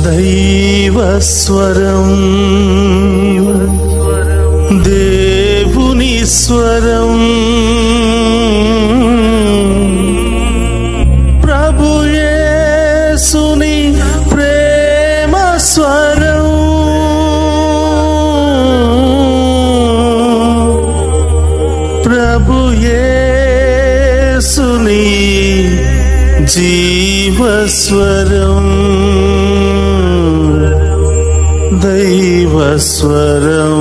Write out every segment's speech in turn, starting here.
దైవస్వరం దేవుని స్వరం ప్రభుయేసుని ప్రేమ స్వరం ప్రభుయేసుని జీవస్వరం దైవస్వరం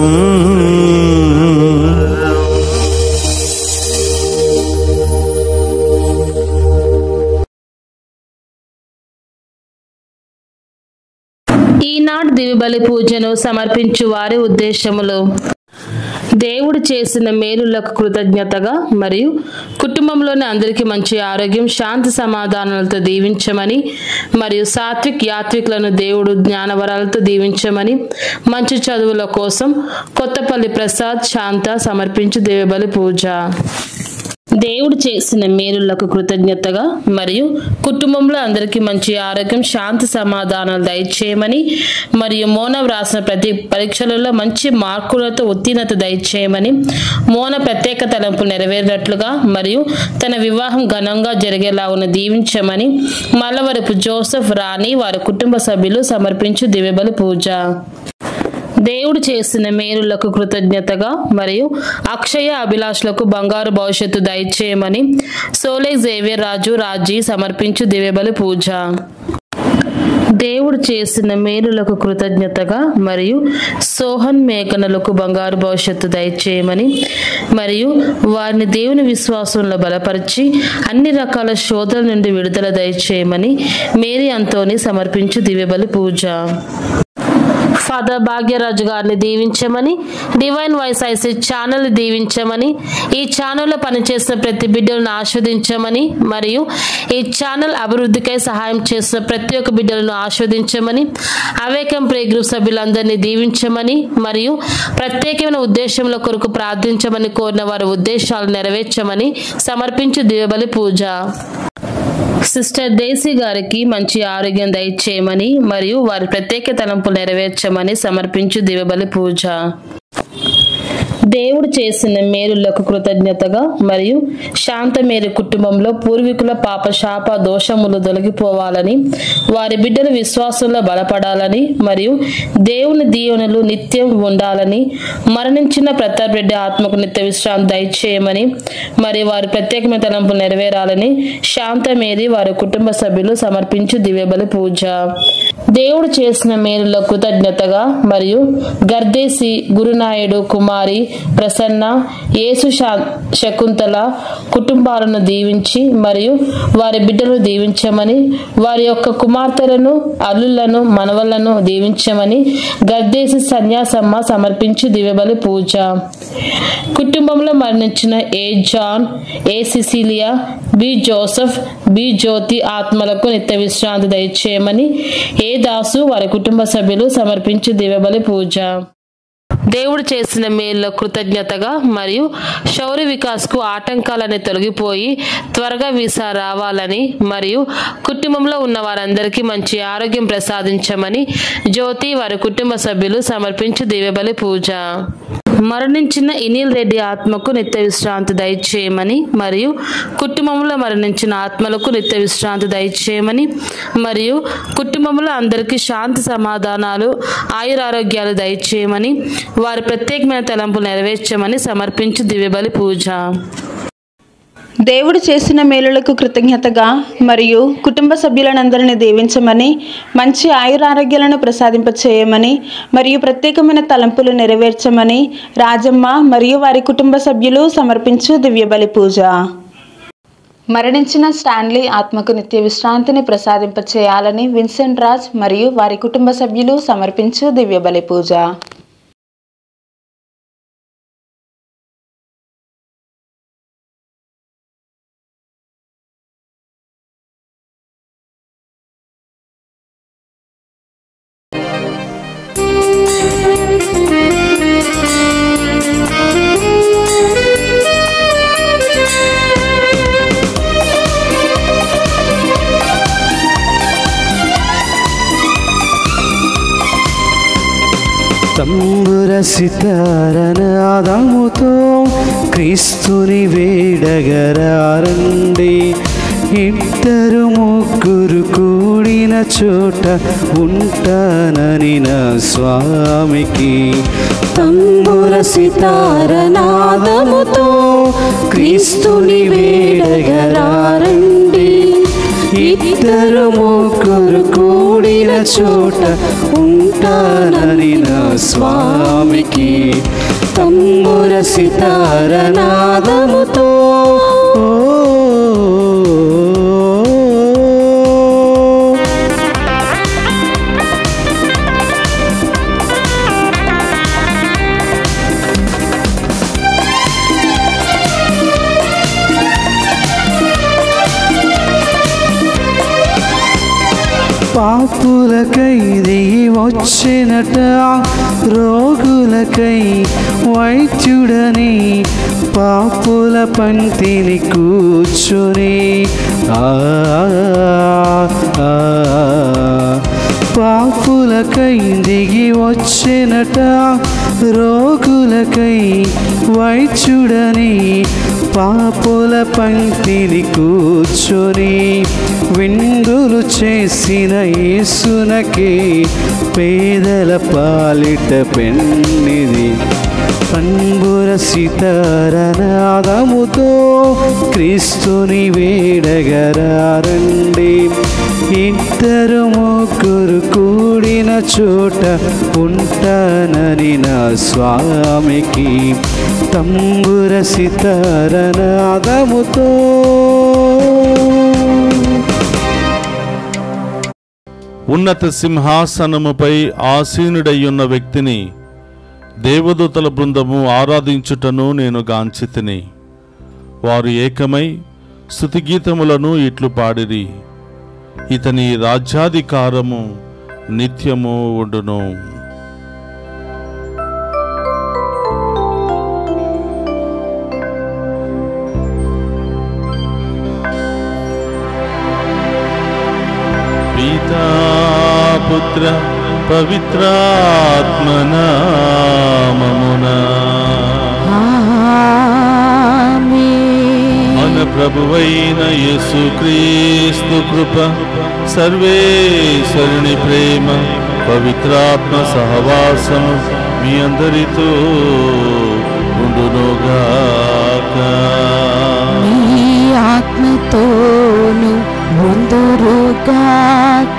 ఈనాడు దివిబలి పూజను సమర్పించు వారి ఉద్దేశములు దేవుడు చేసిన మేలులకు కృతజ్ఞతగా మరియు కుటుంబంలోని అందరికీ మంచి ఆరోగ్యం శాంతి సమాధానాలతో దీవించమని మరియు సాత్విక్ యాత్రికులను దేవుడు జ్ఞానవరాలతో దీవించమని మంచి చదువుల కోసం కొత్తపల్లి ప్రసాద్ శాంత సమర్పించు దేవబలి పూజ దేవుడు చేసిన మేలులకు కృతజ్ఞతగా మరియు కుటుంబంలో అందరికీ మంచి ఆరోగ్యం శాంతి సమాధానాలు దయచేయమని మరియు మోన వ్రాసిన ప్రతి పరీక్షలలో మంచి మార్కులతో ఉత్తీర్ణత దయచేయమని మోన ప్రత్యేక తలంపు నెరవేరినట్లుగా మరియు తన వివాహం ఘనంగా జరిగేలాగున దీవించమని మల్లవరపు జోసెఫ్ రాణి వారి కుటుంబ సభ్యులు సమర్పించు దివ్యబలి పూజ దేవుడు చేసిన మేలులకు కృతజ్ఞతగా మరియు అక్షయ అభిలాషులకు బంగారు భవిష్యత్తు దయచేయమని సోలే జేవియర్ రాజు రాజీ సమర్పించు దివ్యబలి పూజ దేవుడు చేసిన మేలులకు కృతజ్ఞతగా మరియు సోహన్ మేకనలకు బంగారు భవిష్యత్తు దయచేయమని మరియు వారిని దేవుని విశ్వాసంలో బలపరిచి అన్ని రకాల శోధల నుండి విడుదల దయచేయమని మేరీ అంతోని సమర్పించు దివ్యబలి పూజ ఫాదర్ భాగ్యరాజు గారిని దీవించమని డివైన్ వాయిస్ ఐసీ ఛానల్ దీవించమని ఈ ఛానల్లో పనిచేసిన ప్రతి బిడ్డలను ఆస్వాదించమని మరియు ఈ ఛానల్ అభివృద్ధికై సహాయం చేసిన ప్రతి ఒక్క బిడ్డలను ఆస్వాదించమని అవేకం ప్రే గ్రూప్ సభ్యులందరినీ దీవించమని మరియు ప్రత్యేకమైన ఉద్దేశంలో కొరకు ప్రార్థించమని కోరిన వారి ఉద్దేశాలు నెరవేర్చమని సమర్పించు దివబలి పూజ సిస్టర్ దేశీ గారికి మంచి ఆరోగ్యం దయచేయమని మరియు వారి ప్రత్యేక తలంపులు నెరవేర్చమని సమర్పించు దివబలి పూజ దేవుడు చేసిన మేలులకు కృతజ్ఞతగా మరియు శాంతమేరు కుటుంబంలో పూర్వీకుల పాప శాప దోషములు తొలగిపోవాలని వారి బిడ్డల విశ్వాసంలో బలపడాలని మరియు దేవుని దీవెనలు నిత్యం ఉండాలని మరణించిన ప్రతాప్ రెడ్డి ఆత్మకు నిత్య విశ్రాంతి దయచేయమని మరియు వారి ప్రత్యేకమైన తలంపులు నెరవేరాలని శాంతమేరి వారి కుటుంబ సభ్యులు సమర్పించు దివ్యబలి పూజ దేవుడు చేసిన మేలుల కృతజ్ఞతగా మరియు గర్దేసి గురునాయుడు కుమారి ప్రసన్న యేసు శా- శకుంతల కుటుంబాలను దీవించి మరియు వారి బిడ్డలను దీవించమని వారి యొక్క కుమార్తెలను అల్లులను మనవలను దీవించమని గర్దేసి సన్యాసమ్మ సమర్పించి దివ్యబలి పూజ కుటుంబంలో మరణించిన A John A Cecilia B Joseph B Jyothi ఆత్మలకు నిత్య విశ్రాంతి దయచేయమని ఏ దాసు వారి కుటుంబ సభ్యులు సమర్పించి దివ్యబలి పూజ దేవుడు చేసిన మేలులో కృతజ్ఞతగా మరియు శౌర్య వికాస్కు ఆటంకాలని తొలగిపోయి త్వరగా వీసా రావాలని మరియు కుటుంబంలో ఉన్న వారందరికీ మంచి ఆరోగ్యం ప్రసాదించమని జ్యోతి వారి కుటుంబ సభ్యులు సమర్పించు దివ్యబలి పూజ మరణించిన ఇనిల్ రెడ్డి ఆత్మకు నిత్య విశ్రాంతి దయచేయమని మరియు కుటుంబంలో మరణించిన ఆత్మలకు నిత్య విశ్రాంతి దయచేయమని మరియు కుటుంబంలో అందరికీ శాంతి సమాధానాలు ఆయురారోగ్యాలు దయచేయమని వారి ప్రత్యేకమైన తలంపులు నెరవేర్చమని సమర్పించు దివ్యబలి పూజ దేవుడు చేసిన మేలులకు కృతజ్ఞతగా మరియు కుటుంబ సభ్యులనందరినీ దీవించమని మంచి ఆయురారోగ్యాలను ప్రసాదింపచేయమని మరియు ప్రత్యేకమైన తలంపులు నెరవేర్చమని రాజమ్మ మరియు వారి కుటుంబ సభ్యులు సమర్పించు దివ్యబలి పూజ మరణించిన స్టాన్లీ ఆత్మకు నిత్య విశ్రాంతిని ప్రసాదింపచేయాలని విన్సెంట్ రాజ్ మరియు వారి కుటుంబ సభ్యులు సమర్పించు దివ్యబలి పూజ తంబుర సితారనాదముతో క్రీస్తుని వేడగరారండి ఇద్దరు ముగ్గురు కూడిన చోట ఉంటానని నా స్వామికి తంబుర సితారనాదముతో క్రీస్తుని వేడగరారండి ఇద్దరు ముగ్గురు కూడిన చోట ఉంటానని నా స్వామికి తంబుర సితారనాదముతో పాపులకై దిగి వచ్చినట రోగులకై వైద్యుడని పాపుల పంక్తిని కూర్చుని ఆ ఆ, పాపులకై దిగి వచ్చినట రోగులకై వైద్యుడని పాపుల పంక్తిని కూర్చొని విందులు చేసిన యేసునకి పేదల పాలిట పెన్నిది పంబుర సితారనాదముతో క్రీస్తుని వేడగరారండి ఇద్దరు ముగ్గురు కూడిన చోట ఉంటానని నా స్వామికి తంబుర సితారనాదముతో ఉన్నత సింహాసనముపై ఆసీనుడయ్యున్న వ్యక్తిని దేవదూతల బృందము ఆరాధించుటను నేను గాంచితిని వారు ఏకమై స్థుతిగీతములను ఇట్లు పాడిరి ఇతని రాజ్యాధికారము నిత్యము ఉండును పితా పుత్ర పవిత్రాత్మనామమునా మన ప్రభువైన యేసుక్రీస్తు కృప సర్వేశ్వరుని ప్రేమ పవిత్రాత్మ సహవాసము మీ అందరితో ఉండునుగాక నీ ఆత్మతోను ముందురుగాక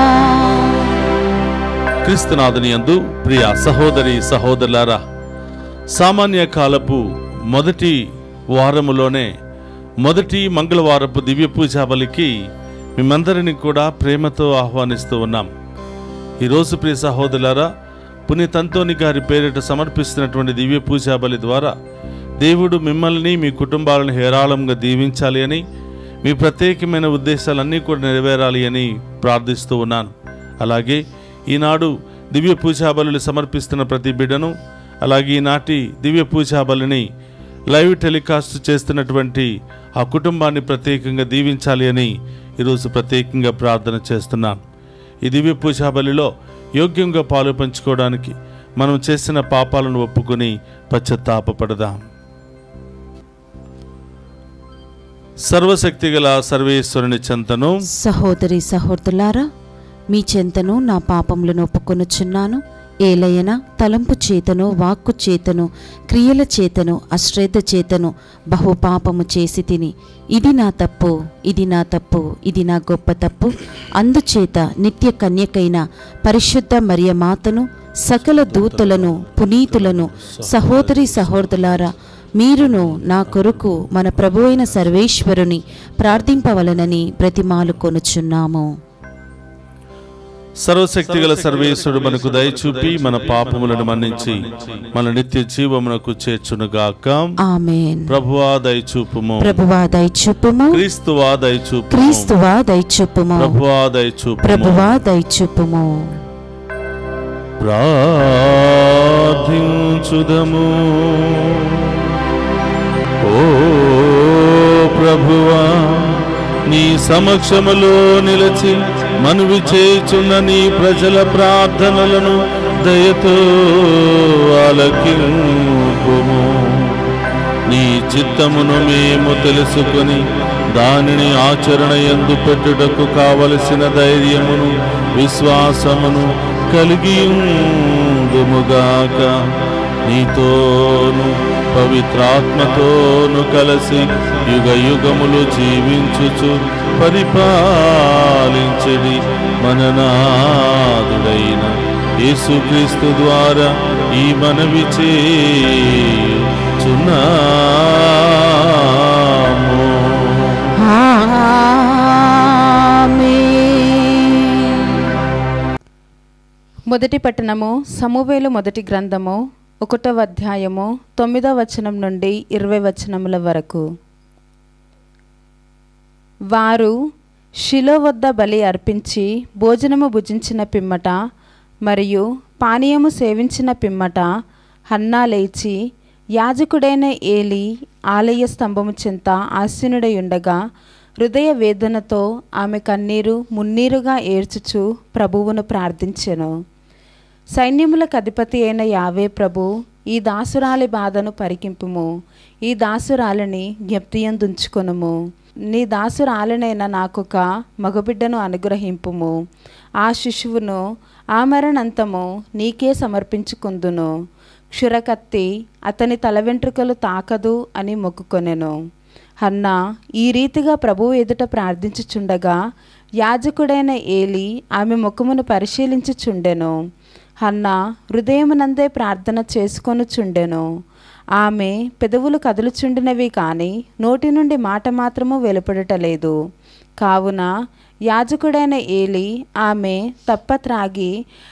క్రీస్తునాథుని యందు ప్రియ సహోదరి సహోదరులారా సామాన్య కాలపు మొదటి వారములోనే మొదటి మంగళవారపు దివ్య పూజా బలికి మేమందరిని కూడా ప్రేమతో ఆహ్వానిస్తూ ఉన్నాం ఈరోజు ప్రియ సహోదరులారా పునీతంతోని గారి పేరిట సమర్పిస్తున్నటువంటి దివ్య పూజా బలి ద్వారా దేవుడు మిమ్మల్ని మీ కుటుంబాలను హేరాళంగా దీవించాలి అని మీ ప్రత్యేకమైన ఉద్దేశాలన్నీ కూడా నెరవేరాలి అని ప్రార్థిస్తూ ఉన్నాను అలాగే ఈనాడు దివ్య పూజా బలులు సమర్పిస్తున్న ప్రతి బిడ్డను అలాగే ఈనాటి దివ్య పూజా బలిని లైవ్ టెలికాస్ట్ చేస్తున్నటువంటి ఆ కుటుంబాన్ని ప్రత్యేకంగా దీవించాలి అని ఈరోజు ప్రత్యేకంగా ప్రార్థన చేస్తున్నాను ఈ దివ్య పూజా బలిలో యోగ్యంగా పాలు పంచుకోవడానికి మనం చేసిన పాపాలను ఒప్పుకొని పశ్చాత్తాపపడదాం సర్వశక్తిగల సర్వేశ్వరుని చెంతను సహోదరి సహోదరులారా మీ చెంతను నా పాపములను ఒప్పుకొనుచున్నాను ఏలయన తలంపు చేతను వాక్కు చేతను క్రియల చేతను అశ్రద్ధ చేతను బహుపాపము చేసి తిని ఇది నా తప్పు ఇది నా తప్పు ఇది నా గొప్ప తప్పు అందుచేత నిత్య కన్యకైన పరిశుద్ధ మరియ మాతను సకల దూతలను పునీతులను సహోదరి సహోదరులారా మీరును నా కొరకు మన ప్రభువైన సర్వేశ్వరుని ప్రార్థింపవలనని ప్రతిమాలు కొనుచున్నాము సర్వశక్తిగల సర్వేశ్వరుడు మనకు దయచూపి మన పాపములను మన్నించి మన నిత్య జీవమునకు చేర్చునుగాక ఆమెన్ ప్రభువా దయచూపుము ప్రభువా దయచూపుము క్రీస్తువా దయచూపుము క్రీస్తువా దయచూపుము ప్రభువా దయచూపుము ప్రభువా దయచూపుము ప్రార్థించుదము ఓ ప్రభువా నీ సమక్షములో నిలిచి మనవి చేయుచున్న నీ ప్రజల ప్రార్థనలను దయతో ఆలకింపుము నీ చిత్తమును మేము తెలుసుకొని దానిని ఆచరణ ఎందు పెట్టుటకు కావలసిన ధైర్యమును విశ్వాసమును కలిగి ఉందుముగాక నీతోను పవిత్రాత్మతోను కలిసి యుగ యుగములు జీవించుచు పరిపాలించడి మననాదుడైన యేసుక్రీస్తు ద్వారా ఈ మనవి చేయుచున్నాము మొదటి పట్టణము సమూవేలు మొదటి గ్రంథము ఒకటవ అధ్యాయము తొమ్మిదవ వచనం నుండి ఇరవై వచనముల వరకు వారు శిలో వద్ద బలి అర్పించి భోజనము భుజించిన పిమ్మట మరియు పానీయము సేవించిన పిమ్మట హన్నా లేచి యాజకుడైన ఏలి ఆలయ స్తంభము చెంత ఆసీనుడై ఉండగా హృదయ వేదనతో ఆమె కన్నీరు మున్నీరుగా ఏడ్చుచు ప్రభువును ప్రార్థించెను సైన్యములకు అధిపతి అయిన యావే ప్రభు ఈ దాసురాలి బాధను పరికింపుము ఈ దాసురాలిని జ్ఞప్తియందుంచుకొనుము నీ దాసురాలినైన నాకొక మగబిడ్డను అనుగ్రహింపుము ఆ శిశువును ఆ మరణంతము నీకే సమర్పించుకుందును క్షురకత్తి అతని తల వెంట్రుకలు తాకదు అని మొక్కుకొనెను హన్నా ఈ రీతిగా ప్రభువు ఎదుట ప్రార్థించుచుండగా యాజకుడైన ఏలి ఆమె ముఖమును పరిశీలించుచుండెను హన్నా హృదయమునందే ప్రార్థన చేసుకొనుచుండెను ఆమె పెదవులు కదులుచుండినవి కానీ నోటి నుండి మాట మాత్రము వెలుపడటలేదు కావున యాజకుడైన ఏలి ఆమె తప్ప త్రాగి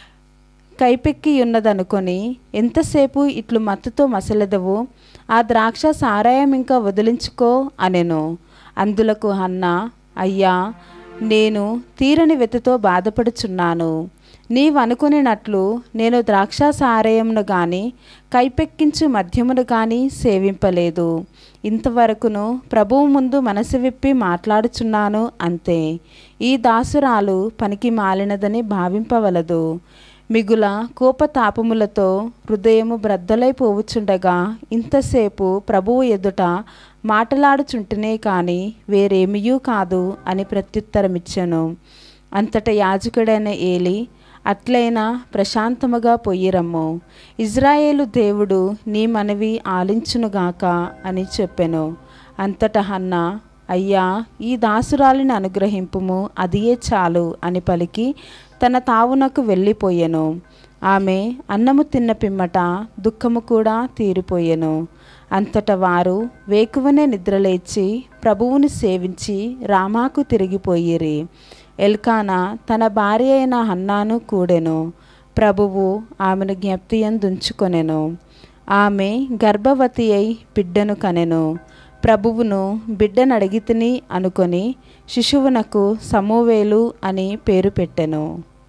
కైపెక్కి ఉన్నదనుకొని ఎంతసేపు ఇట్లు మత్తుతో మసలెదవు ఆ ద్రాక్ష సారాయం ఇంకా వదిలించుకో అనెను అందులకు అన్న అయ్యా నేను తీరని వెతుతో బాధపడుచున్నాను నీవనుకునినట్లు నేను ద్రాక్ష సారాయమును గాని కైపెక్కించు మద్యమును గాని సేవింపలేదు ఇంతవరకును ప్రభువు ముందు మనసు విప్పి మాట్లాడుచున్నాను అంతే ఈ దాసురాలు పనికి మాలినదని భావింపవలదు మిగుల కోపతాపములతో హృదయము బ్రద్దలైపోవుచుండగా ఇంతసేపు ప్రభువు ఎదుట మాటలాడుచుంటేనే కాని వేరేమియూ కాదు అని ప్రత్యుత్తరమిచ్చాను అంతట యాజకుడైన ఏలి అట్లైనా ప్రశాంతముగా పొయ్యిరమ్ము ఇజ్రాయేలు దేవుడు నీ మనవి ఆలించునుగాక అని చెప్పెను అంతట హన్న అయ్యా ఈ దాసురాలిని అనుగ్రహింపుము అదియే చాలు అని పలికి తన తావునకు వెళ్ళిపోయెను ఆమె అన్నము తిన్న పిమ్మట దుఃఖము కూడా తీరిపోయెను అంతట వారు వేకువనే నిద్రలేచి ప్రభువుని సేవించి రామాకు తిరిగిపోయిరి ఎల్కానా తన భార్య అయిన హన్నాను కూడెను ప్రభువు ఆమెను జ్ఞప్తియందుంచుకొనెను ఆమె గర్భవతి అయి బిడ్డను కనెను ప్రభువును బిడ్డను అడిగితిని అనుకొని శిశువునకు సమూవేలు అని పేరు పెట్టెను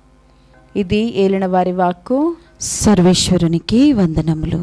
ఇది ఏలిన వారి వాక్కు సర్వేశ్వరునికి వందనములు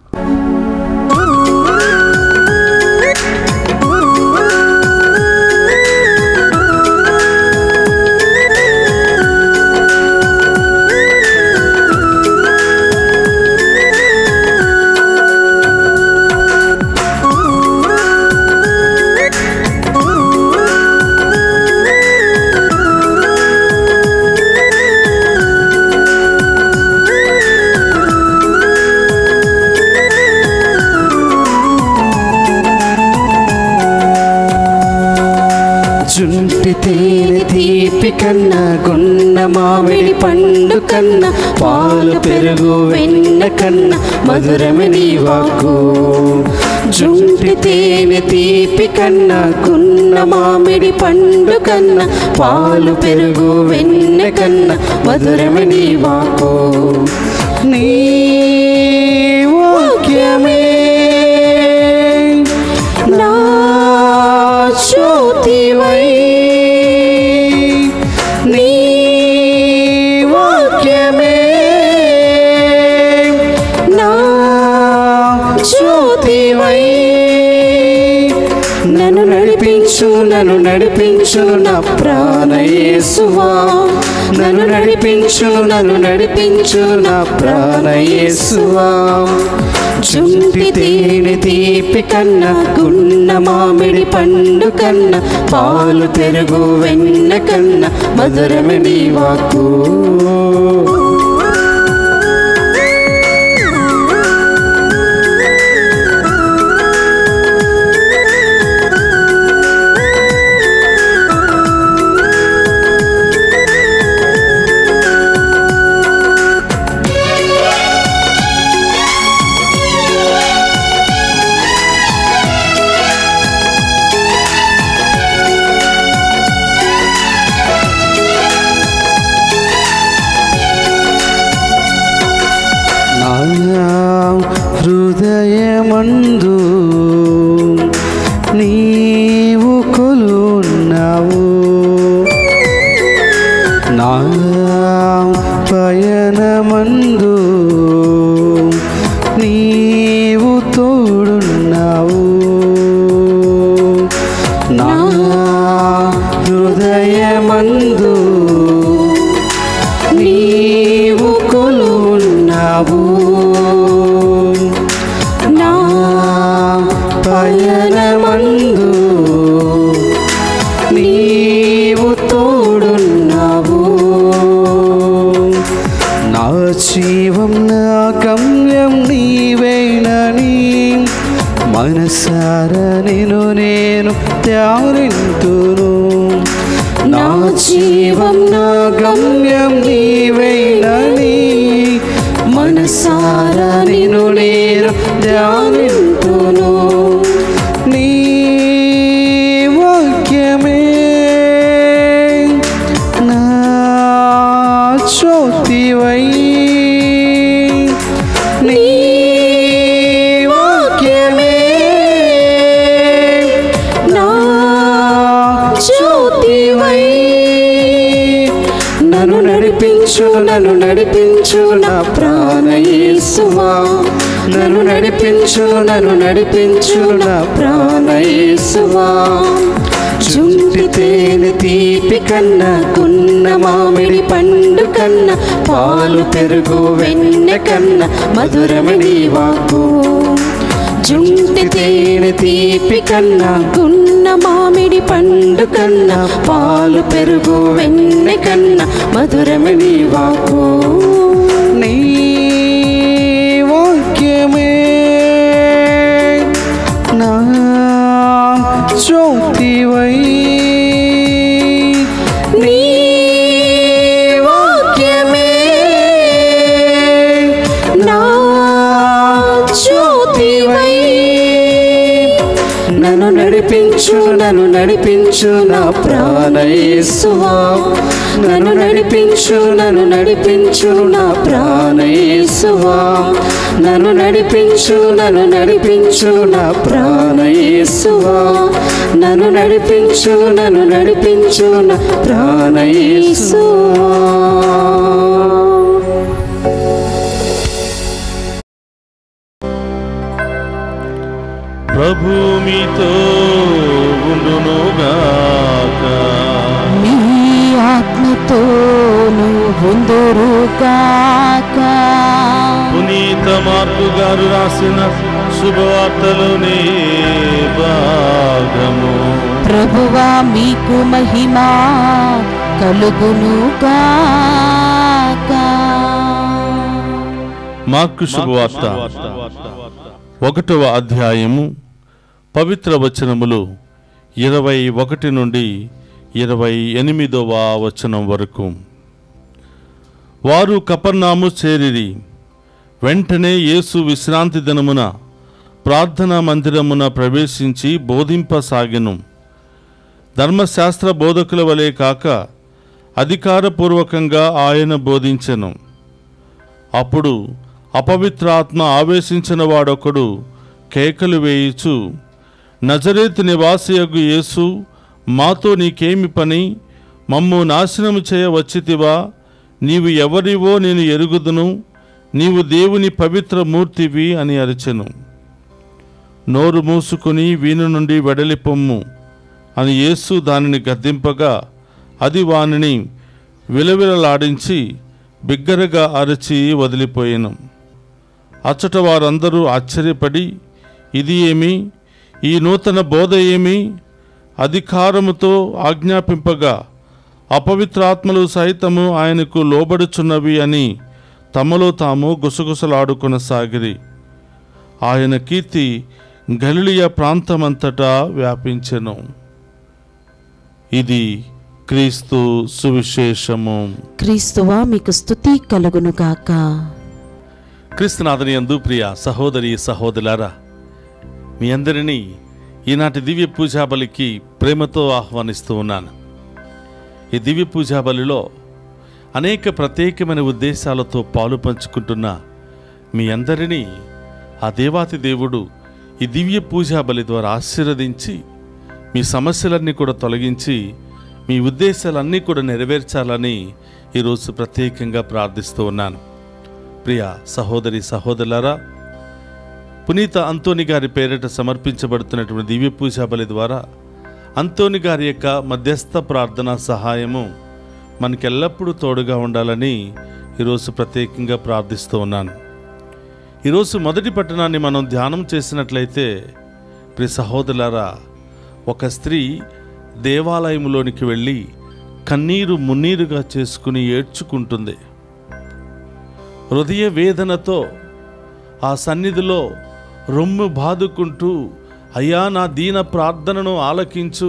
జుంటి తేనె తీపి కన్నా గున్న మామిడి పండు కన్నా పాలు పెరుగు వెన్న కన్నా మధురమే నీ వాకు జుంటి తేనె తీపి కన్నా గున్న మామిడి పండు కన్నా పాలు పెరుగు వెన్న కన్నా మధురమే నీ వాకు నీ వాక్యమే నా జ్యోతివై నీ వాక్యమే నా జ్యోతివై నన్ను నడిపించు నడిపించును నన్ను నడిపించును నా ప్రాణ యేసువా నన్ను నడిపించును నన్ను నడిపించును నా ప్రాణ యేసువా జుంటి తేనె తీపి కన్నా గున్న మామిడి పండు కన్నా పాలు పెరుగు వెన్న కన్నా మధురమే నీ వాకు నా హృదయమందు నీవు కొలున్నావు నా పయనమందు నీవు తోడున్నావు నా హృదయమందు నీవు కొలున్నావు నా పయనమందు నీవు తోడున్నావు నా జీవం నా గమ్యం నీవేనని మనసారా నేను నేను త్యారింతును నా జీవం నా గమ్యం నీవేనని మనసారా నేను నేను ధ్యానింతును నీ వాక్యమే నా జ్యోతివై నీ వాక్యమే నా జ్యోతివై నన్ను నడిపించు నన్ను నడిపించు నా ప్రాణ యేసువా నన్ను నడిపించు నన్ను నడిపించు నా ప్రాణ యేసువా జుంటి తేనె తీపి కన్నా కున్న మామిడి పండు కన్నా పాలు పెరుగు వెన్న కన్నా మధురమణి వాకు జుంటి తేనె తీపి కన్నా గున్న మామిడి పండు కన్నా పాలు పెరుగు వెన్న కన్నా మధురమణి వాకు నీ వాక్యమే నా జ్యోతివై నీ వాక్యమే నా జ్యోతివై నన్ను నడిపించు నన్ను నడిపించు నా ప్రాణ యేసువా నన్ను నడిపించు నన్ను నడిపించు నా ప్రాణ యేసువా నన్ను నడిపించు నన్ను నడిపించు నా ప్రాణ యేసువా నన్ను నడిపించు నన్ను నడిపించు నా ప్రాణ యేసువా ప్రభు మీతో ఉండునుగాక మీ ఆత్మతోను ఉందురుగాక పునీత మార్పు గారు రాసిన శుభవార్తలోని భాగము ప్రభువా మీకు మహిమా కలుగునుగాక మార్కు శుభవార్త ఒకటవ అధ్యాయము పవిత్ర వచనములు ఇరవై ఒకటి నుండి ఇరవై ఎనిమిదవ వచనం వరకు వారు కపర్నాము చేరిరి వెంటనే యేసు విశ్రాంతి దినమున ప్రార్థనా మందిరమున ప్రవేశించి బోధింపసాగెను ధర్మశాస్త్ర బోధకుల వలె కాక అధికారపూర్వకంగా ఆయన బోధించెను అప్పుడు అపవిత్రాత్మ ఆవేశించిన వాడొకడు కేకలు వేయిచు నజరేతు నివాసియగు యేసు మాతో నీకేమి పని మమ్ము నాశనము చేయ వచ్చితివా నీవు ఎవరివో నేను ఎరుగుదును నీవు దేవుని పవిత్ర మూర్తివి అని అరిచెను నోరు మూసుకుని వీను నుండి వెడలిపొమ్ము అని యేసు దానిని గద్దింపగా అది వానిని విలవిలలాడించి బిగ్గరగా అరచి వదిలిపోయాను అచ్చట వారందరూ ఆశ్చర్యపడి ఇది ఏమి ఈ నూతన బోధ ఏమి అధికారముతో ఆజ్ఞాపింపగా అపవిత్రాత్మలు సైతము ఆయనకు లోబడుచున్నవి అని తమలో తాము గుసగుసలాడుకొనసాగిరి ఆయన కీర్తి గలిలియ ప్రాంతమంతటా వ్యాపించెను ఇది క్రీస్తు సువిశేషము క్రీస్తువా మీకు స్థుతి కలుగునుగాక క్రీస్తునాథని యందు ప్రియ సహోదరి సహోదరులారా మీ అందరినీ ఈనాటి దివ్య పూజాబలికి ప్రేమతో ఆహ్వానిస్తూ ఉన్నాను ఈ దివ్య పూజాబలిలో అనేక ప్రత్యేకమైన ఉద్దేశాలతో పాలు పంచుకుంటున్న మీ అందరినీ ఆ దేవాతి దేవుడు ఈ దివ్య పూజాబలి ద్వారా ఆశీర్వదించి మీ సమస్యలన్నీ కూడా తొలగించి మీ ఉద్దేశాలన్నీ కూడా నెరవేర్చాలని ఈరోజు ప్రత్యేకంగా ప్రార్థిస్తూ ఉన్నాను ప్రియ సహోదరి సహోదరులారా పునీత అంతోని గారి పేరిట సమర్పించబడుతున్నటువంటి దివ్య పూజా బలి ద్వారా అంతోని గారి యొక్క మధ్యస్థ ప్రార్థన సహాయము మనకెల్లప్పుడూ తోడుగా ఉండాలని ఈరోజు ప్రత్యేకంగా ప్రార్థిస్తూ ఉన్నాను ఈరోజు మొదటి పట్టణాన్ని మనం ధ్యానం చేసినట్లయితే ప్రియ సహోదరులారా ఒక స్త్రీ దేవాలయంలోనికి వెళ్ళి కన్నీరు మున్నీరుగా చేసుకుని ఏడ్చుకుంటుంది హృదయ వేదనతో ఆ సన్నిధిలో రొమ్ము బాదుకుంటూ అయ్యా నా దీన ప్రార్థనను ఆలకించు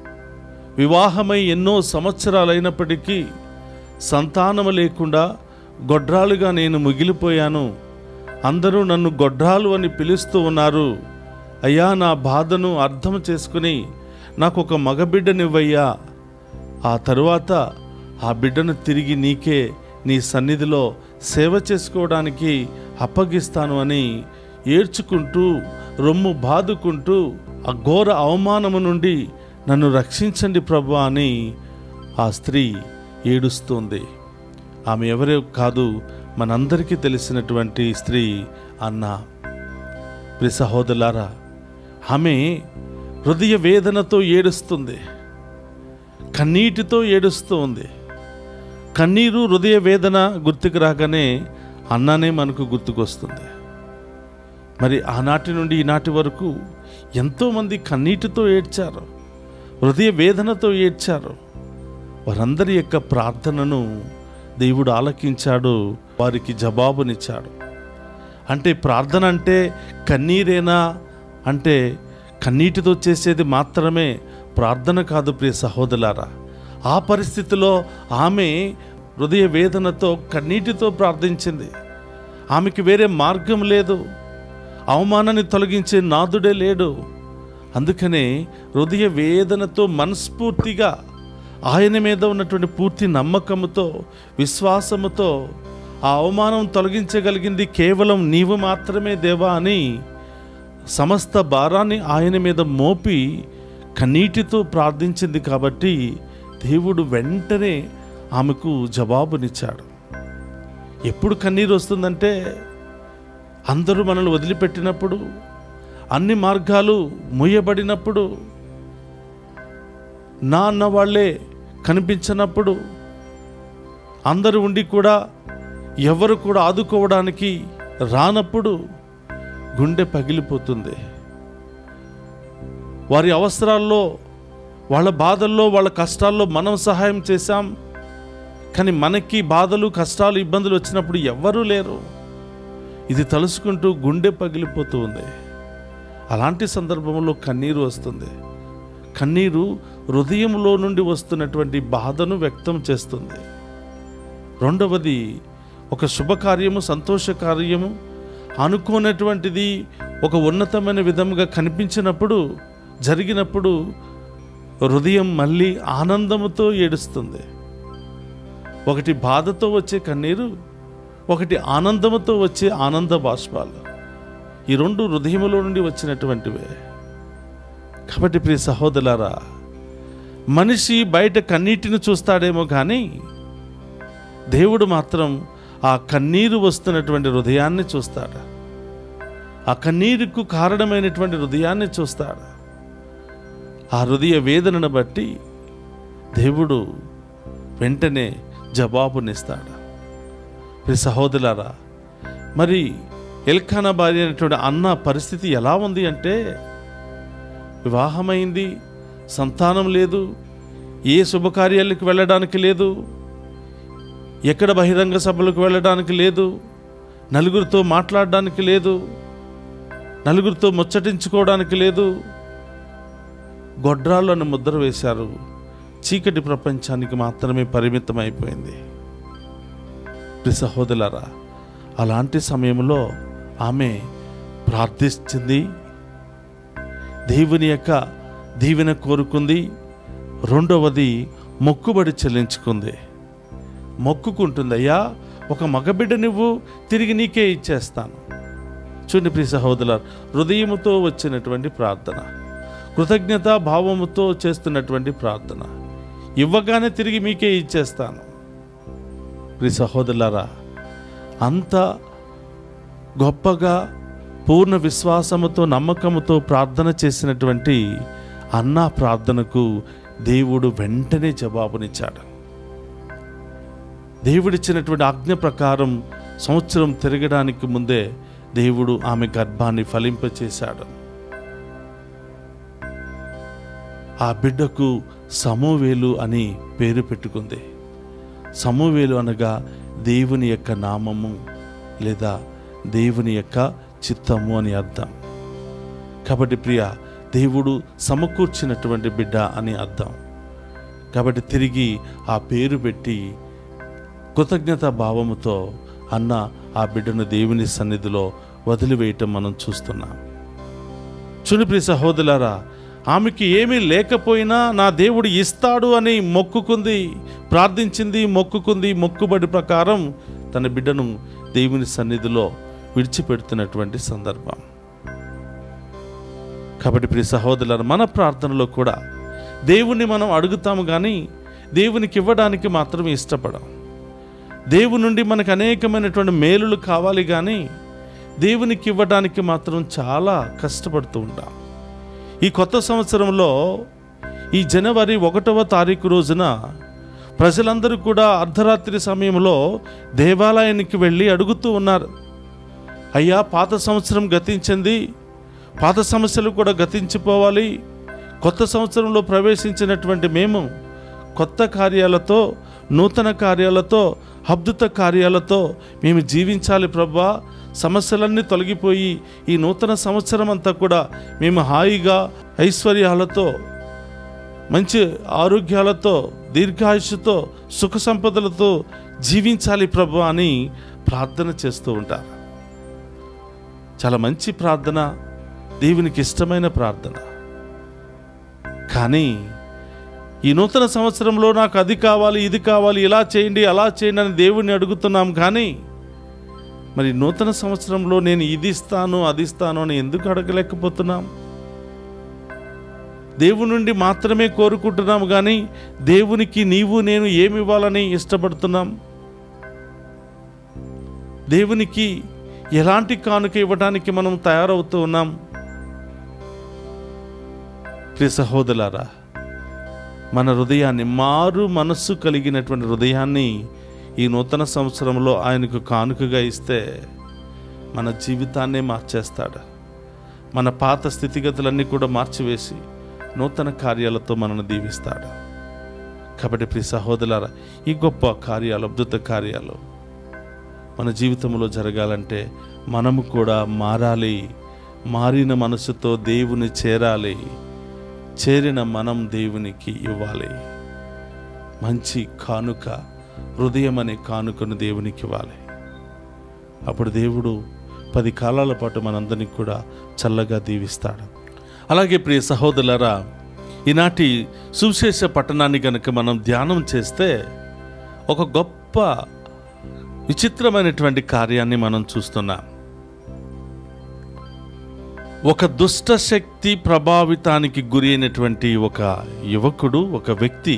వివాహమై ఎన్నో సంవత్సరాలైనప్పటికీ సంతానము లేకుండా గొడ్రాలుగా నేను మిగిలిపోయాను అందరూ నన్ను గొడ్రాలు అని పిలుస్తూ ఉన్నారు అయ్యా నా బాధను అర్థం చేసుకుని నాకు ఒక మగబిడ్డనివ్వయ్యా ఆ తరువాత ఆ బిడ్డను తిరిగి నీకే నీ సన్నిధిలో సేవ చేసుకోవడానికి అప్పగిస్తాను అని ఏడ్చుకుంటూ రొమ్ము బాదుకుంటూ ఆ ఘోర అవమానము నుండి నన్ను రక్షించండి ప్రభు అని ఆ స్త్రీ ఏడుస్తుంది ఆమె ఎవరో కాదు మనందరికీ తెలిసినటువంటి స్త్రీ అన్న ప్రి సహోదరులారా ఆమె హృదయ వేదనతో ఏడుస్తుంది కన్నీటితో ఏడుస్తూ ఉంది కన్నీరు హృదయ వేదన గుర్తుకు రాగానే అన్నానే మనకు గుర్తుకొస్తుంది మరి ఆనాటి నుండి ఈనాటి వరకు ఎంతోమంది కన్నీటితో ఏడ్చారు హృదయ వేదనతో ఏడ్చారు వారందరి యొక్క ప్రార్థనను దేవుడు ఆలకించాడు వారికి జవాబునిచ్చాడు అంటే ప్రార్థన అంటే కన్నీరేనా అంటే కన్నీటితో చేసేది మాత్రమే ప్రార్థన కాదు ప్రియ సహోదరులారా ఆ పరిస్థితిలో ఆమె హృదయ వేదనతో కన్నీటితో ప్రార్థించింది ఆమెకి వేరే మార్గం లేదు అవమానాన్ని తొలగించే నాదుడే లేడు అందుకనే హృదయ వేదనతో మనస్ఫూర్తిగా ఆయన మీద ఉన్నటువంటి పూర్తి నమ్మకముతో విశ్వాసముతో ఆ అవమానం తొలగించగలిగింది కేవలం నీవు మాత్రమే దేవా అని సమస్త భారాన్ని ఆయన మీద మోపి కన్నీటితో ప్రార్థించింది కాబట్టి దేవుడు వెంటనే ఆమెకు జవాబునిచ్చాడు ఎప్పుడు కన్నీరు వస్తుందంటే అందరూ మనల్ని వదిలిపెట్టినప్పుడు అన్ని మార్గాలు మూయబడినప్పుడు నా అన్న వాళ్ళే కనిపించినప్పుడు అందరూ ఉండి కూడా ఎవరు కూడా ఆదుకోవడానికి రానప్పుడు గుండె పగిలిపోతుంది వారి అవసరాల్లో వాళ్ళ బాధల్లో వాళ్ళ కష్టాల్లో మనం సహాయం చేశాం కానీ మనకి బాధలు కష్టాలు ఇబ్బందులు వచ్చినప్పుడు ఎవ్వరూ లేరు ఇది తలుసుకుంటూ గుండె పగిలిపోతూ ఉంది అలాంటి సందర్భంలో కన్నీరు వస్తుంది కన్నీరు హృదయంలో నుండి వస్తున్నటువంటి బాధను వ్యక్తం చేస్తుంది రెండవది ఒక శుభకార్యము సంతోష కార్యము అనుకోనటువంటిది ఒక ఉన్నతమైన విధముగా కనిపించినప్పుడు జరిగినప్పుడు హృదయం మళ్ళీ ఆనందముతో ఏడుస్తుంది ఒకటి బాధతో వచ్చే కన్నీరు ఒకటి ఆనందముతో వచ్చే ఆనంద బాష్పాలు ఈ రెండు హృదయములో నుండి వచ్చినటువంటివే కాబట్టి ప్రియ సహోదరులారా మనిషి బయట కన్నీటిని చూస్తాడేమో కానీ దేవుడు మాత్రం ఆ కన్నీరు వస్తున్నటువంటి హృదయాన్ని చూస్తాడు ఆ కన్నీరుకు కారణమైనటువంటి హృదయాన్ని చూస్తాడు ఆ హృదయ వేదనను బట్టి దేవుడు వెంటనే జవాబునిస్తాడు ప్రియ సహోదరులారా మరి ఎల్కానా భార్య అయినటువంటి అన్న పరిస్థితి ఎలా ఉంది అంటే వివాహమైంది సంతానం లేదు ఏ శుభకార్యాలకు వెళ్ళడానికి లేదు ఎక్కడ బహిరంగ సభలకు వెళ్ళడానికి లేదు నలుగురితో మాట్లాడడానికి లేదు నలుగురితో ముచ్చటించుకోవడానికి లేదు గొడ్రాళ్ళను ముద్ర వేశారు చీకటి ప్రపంచానికి మాత్రమే పరిమితం అయిపోయింది ప్రియ సహోదరులారా అలాంటి సమయంలో ఆమె ప్రార్థిస్తుంది దేవుని యొక్క దీవెన కోరుకుంది రెండవది మొక్కుబడి చెల్లించుకుంది మొక్కుకుంటుంది అయ్యా ఒక మగబిడ్డ నువ్వు తిరిగి నీకే ఇచ్చేస్తాను చూడండి ప్రియ సహోదరుల హృదయముతో వచ్చినటువంటి ప్రార్థన కృతజ్ఞత భావముతో చేస్తున్నటువంటి ప్రార్థన ఇవ్వగానే తిరిగి మీకే ఇచ్చేస్తాను ప్రియ సహోదరులారా అంత గొప్పగా పూర్ణ విశ్వాసముతో నమ్మకముతో ప్రార్థన చేసినటువంటి అన్న ప్రార్థనకు దేవుడు వెంటనే జవాబునిచ్చాడు దేవుడిచ్చినటువంటి ఆజ్ఞ ప్రకారం సంవత్సరం తిరగడానికి ముందే దేవుడు ఆమె గర్భాన్ని ఫలింపచేశాడు ఆ బిడ్డకు సమూవేలు అని పేరు పెట్టుకుంది సమూవేలు అనగా దేవుని యొక్క నామము లేదా దేవుని యొక్క చిత్తము అని అర్థం కాబట్టి ప్రియ దేవుడు సమకూర్చినటువంటి బిడ్డ అని అర్థం కాబట్టి తిరిగి ఆ పేరు పెట్టి కృతజ్ఞత భావముతో అన్న ఆ బిడ్డను దేవుని సన్నిధిలో వదిలివేయటం మనం చూస్తున్నాం చూని ప్రియ సహోదరులారా ఆమెకి ఏమీ లేకపోయినా నా దేవుడు ఇస్తాడు అని మొక్కుకుంది ప్రార్థించింది మొక్కుకుంది మొక్కుబడి ప్రకారం తన బిడ్డను దేవుని సన్నిధిలో విడిచిపెడుతున్నటువంటి సందర్భం కాబట్టి ప్రియ సహోదరులారా మన ప్రార్థనలో కూడా దేవుణ్ణి మనం అడుగుతాము కానీ దేవునికి ఇవ్వడానికి మాత్రం ఇష్టపడం దేవుని నుండి మనకు అనేకమైనటువంటి మేలులు కావాలి కానీ దేవునికి ఇవ్వడానికి మాత్రం చాలా కష్టపడుతూ ఉంటాం ఈ కొత్త సంవత్సరంలో ఈ జనవరి ఒకటవ తారీఖు రోజున ప్రజలందరూ కూడా అర్ధరాత్రి సమయంలో దేవాలయానికి వెళ్ళి అడుగుతూ ఉన్నారు అయ్యా పాత సంవత్సరం గతించింది పాత సమస్యలు కూడా గతించిపోవాలి కొత్త సంవత్సరంలో ప్రవేశించినటువంటి మేము కొత్త కార్యాలతో నూతన కార్యాలతో అద్భుత కార్యాలతో మేము జీవించాలి ప్రభా సమస్యలన్నీ తొలగిపోయి ఈ నూతన సంవత్సరం అంతా కూడా మేము హాయిగా ఐశ్వర్యాలతో మంచి ఆరోగ్యాలతో దీర్ఘాయుషుతో సుఖ సంపదలతో జీవించాలి ప్రభు అని ప్రార్థన చేస్తూ ఉంటారు చాలా మంచి ప్రార్థన దేవునికి ఇష్టమైన ప్రార్థన కానీ ఈ నూతన సంవత్సరంలో నాకు అది కావాలి ఇది కావాలి ఇలా చేయండి అలా చేయండి అని దేవుణ్ణి అడుగుతున్నాం కానీ మరి నూతన సంవత్సరంలో నేను ఇది ఇస్తాను అది ఇస్తాను అని ఎందుకు అడగలేకపోతున్నాం దేవుని నుండి మాత్రమే కోరుకుంటున్నాం కానీ దేవునికి నీవు నేను ఏమి ఇవ్వాలని ఇష్టపడుతున్నాం దేవునికి ఎలాంటి కానుక ఇవ్వడానికి మనం తయారవుతూ ఉన్నాం ప్రియ సహోదరులారా మన హృదయాన్ని మారు మనస్సు కలిగినటువంటి హృదయాన్ని ఈ నూతన సంవత్సరంలో ఆయనకు కానుకగా ఇస్తే మన జీవితాన్నే మార్చేస్తాడు మన పాత స్థితిగతులన్నీ కూడా మార్చివేసి నూతన కార్యాలతో మనల్ని దీవిస్తాడు కాబట్టి ప్రియ సహోదరులారా ఈ గొప్ప కార్యాలు అద్భుత కార్యాలు మన జీవితంలో జరగాలంటే మనము కూడా మారాలి మారిన మనసుతో దేవుని చేరాలి చేరిన మనం దేవునికి ఇవ్వాలి మంచి కానుక హృదయం అనే కానుకను దేవునికి ఇవ్వాలి అప్పుడు దేవుడు పది కాలాల పాటు మనందరినీ కూడా చల్లగా దీవిస్తాడు అలాగే ప్రియ సహోదరులరా ఈనాటి సువిశేష పట్టణాన్ని కనుక మనం ధ్యానం చేస్తే ఒక గొప్ప విచిత్రమైనటువంటి కార్యాన్ని మనం చూస్తున్నాం ఒక దుష్ట శక్తి ప్రభావితానికి గురి అయినటువంటి ఒక యువకుడు ఒక వ్యక్తి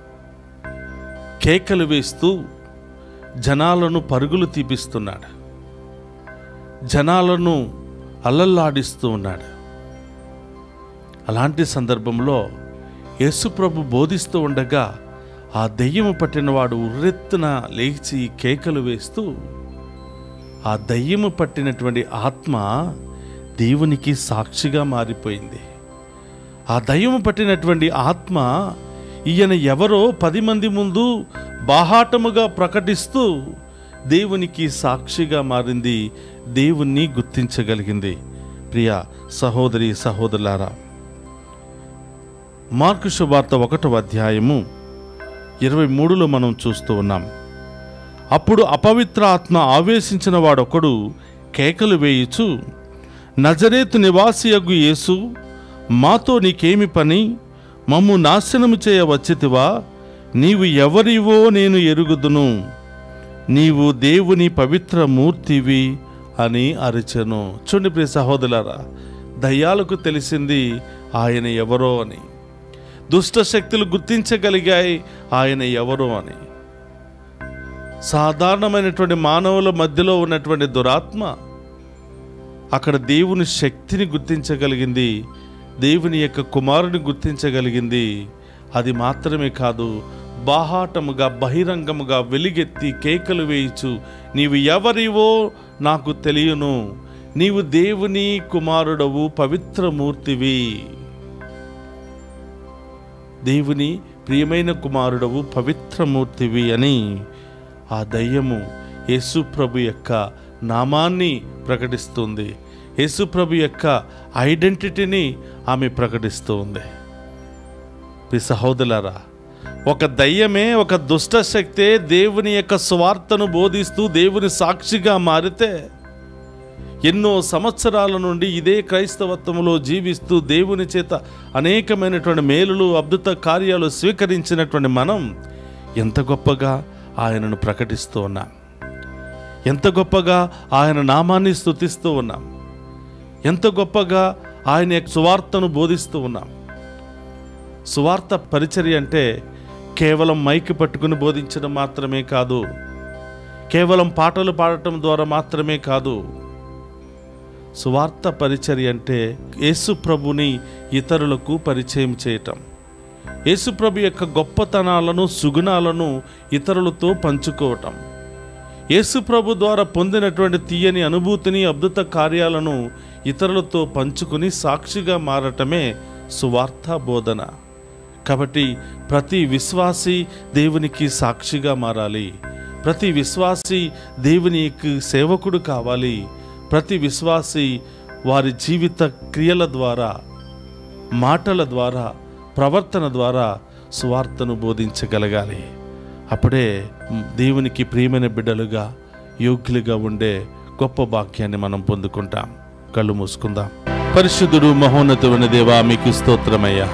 కేకలు వేస్తూ జనాలను పరుగులు తీపిస్తున్నాడు జనాలను అల్లల్లాడిస్తూ ఉన్నాడు అలాంటి సందర్భంలో యేసుప్రభు బోధిస్తూ ఉండగా ఆ దెయ్యము పట్టినవాడు ఉర్రెత్తున లేచి కేకలు వేస్తూ ఆ దయ్యము పట్టినటువంటి ఆత్మ దేవునికి సాక్షిగా మారిపోయింది ఆ దయ్యము పట్టినటువంటి ఆత్మ ఈయన ఎవరో పది మంది ముందు బాహాటముగా ప్రకటిస్తూ దేవునికి సాక్షిగా మారింది దేవుణ్ణి గుర్తించగలిగింది ప్రియ సహోదరి సహోదరులారా మార్కు శుభార్త ఒకటవ అధ్యాయము ఇరవై మూడులో మనం చూస్తూ ఉన్నాం అప్పుడు అపవిత్ర ఆత్మ ఆవేశించిన వాడొకడు కేకలు వేయుచు నజరేతు నివాసియగు యేసు మాతో నీకేమి పని మమ్ము నాశనము చేయ వచ్చితివా నీవు ఎవరివో నేను ఎరుగుదును నీవు దేవుని పవిత్ర మూర్తివి అని అరిచెను చూడండి ప్రియ సహోదరులారా దయ్యాలకు తెలిసింది ఆయన ఎవరో అని దుష్ట శక్తులు గుర్తించగలిగాయి ఆయన ఎవరో అని సాధారణమైనటువంటి మానవుల మధ్యలో ఉన్నటువంటి దురాత్మ అక్కడ దేవుని శక్తిని గుర్తించగలిగింది దేవుని యొక్క కుమారుని గుర్తించగలిగింది అది మాత్రమే కాదు బాహాటముగా బహిరంగముగా వెలిగెత్తి కేకలు వేయిచు నీవు ఎవరివో నాకు తెలియను నీవు దేవుని కుమారుడవు పవిత్రమూర్తివి దేవుని ప్రియమైన కుమారుడవు పవిత్రమూర్తివి అని ఆ దయ్యము యేసుప్రభు యొక్క నామాన్ని ప్రకటిస్తుంది యేసుప్రభు యొక్క ఐడెంటిటీని ఆమె ప్రకటిస్తూ ఉంది ప్రియ సహోదరులారా ఒక దయ్యమే ఒక దుష్ట శక్తే దేవుని యొక్క స్వార్థను బోధిస్తూ దేవుని సాక్షిగా మారితే ఎన్నో సంవత్సరాల నుండి ఇదే క్రైస్తవత్వంలో జీవిస్తూ దేవుని చేత అనేకమైనటువంటి మేలులు అద్భుత కార్యాలు స్వీకరించినటువంటి మనం ఎంత గొప్పగా ఆయనను ప్రకటిస్తూ ఉన్నాం ఎంత గొప్పగా ఆయన నామాన్ని స్తుతిస్తూ ఉన్నాం ఎంత గొప్పగా ఆయన యొక్క సువార్తను బోధిస్తూ ఉన్నాం సువార్త పరిచర్య అంటే కేవలం మైక్ పట్టుకుని బోధించడం మాత్రమే కాదు కేవలం పాటలు పాడటం ద్వారా మాత్రమే కాదు సువార్త పరిచర్య అంటే యేసు ప్రభుని ఇతరులకు పరిచయం చేయటం యేసు ప్రభు యొక్క గొప్పతనాలను సుగుణాలను ఇతరులతో పంచుకోవటం యేసు ప్రభు ద్వారా పొందినటువంటి తీయని అనుభూతిని అద్భుత కార్యాలను ఇతరులతో పంచుకుని సాక్షిగా మారటమే సువార్త బోధన కాబట్టి ప్రతి విశ్వాసి దేవునికి సాక్షిగా మారాలి ప్రతి విశ్వాసి దేవునికి సేవకుడు కావాలి ప్రతి విశ్వాసి వారి జీవిత క్రియల ద్వారా మాటల ద్వారా ప్రవర్తన ద్వారా సువార్తను బోధించగలగాలి అప్పుడే దేవునికి ప్రియమైన బిడ్డలుగా యోగ్యులుగా ఉండే గొప్ప భాగ్యాన్ని మనం పొందుకుంటాం కళ్ళు మూసుకుందాం పరిశుద్ధుడు మహోన్నతమైన దేవా మీకు స్తోత్రమయ్యా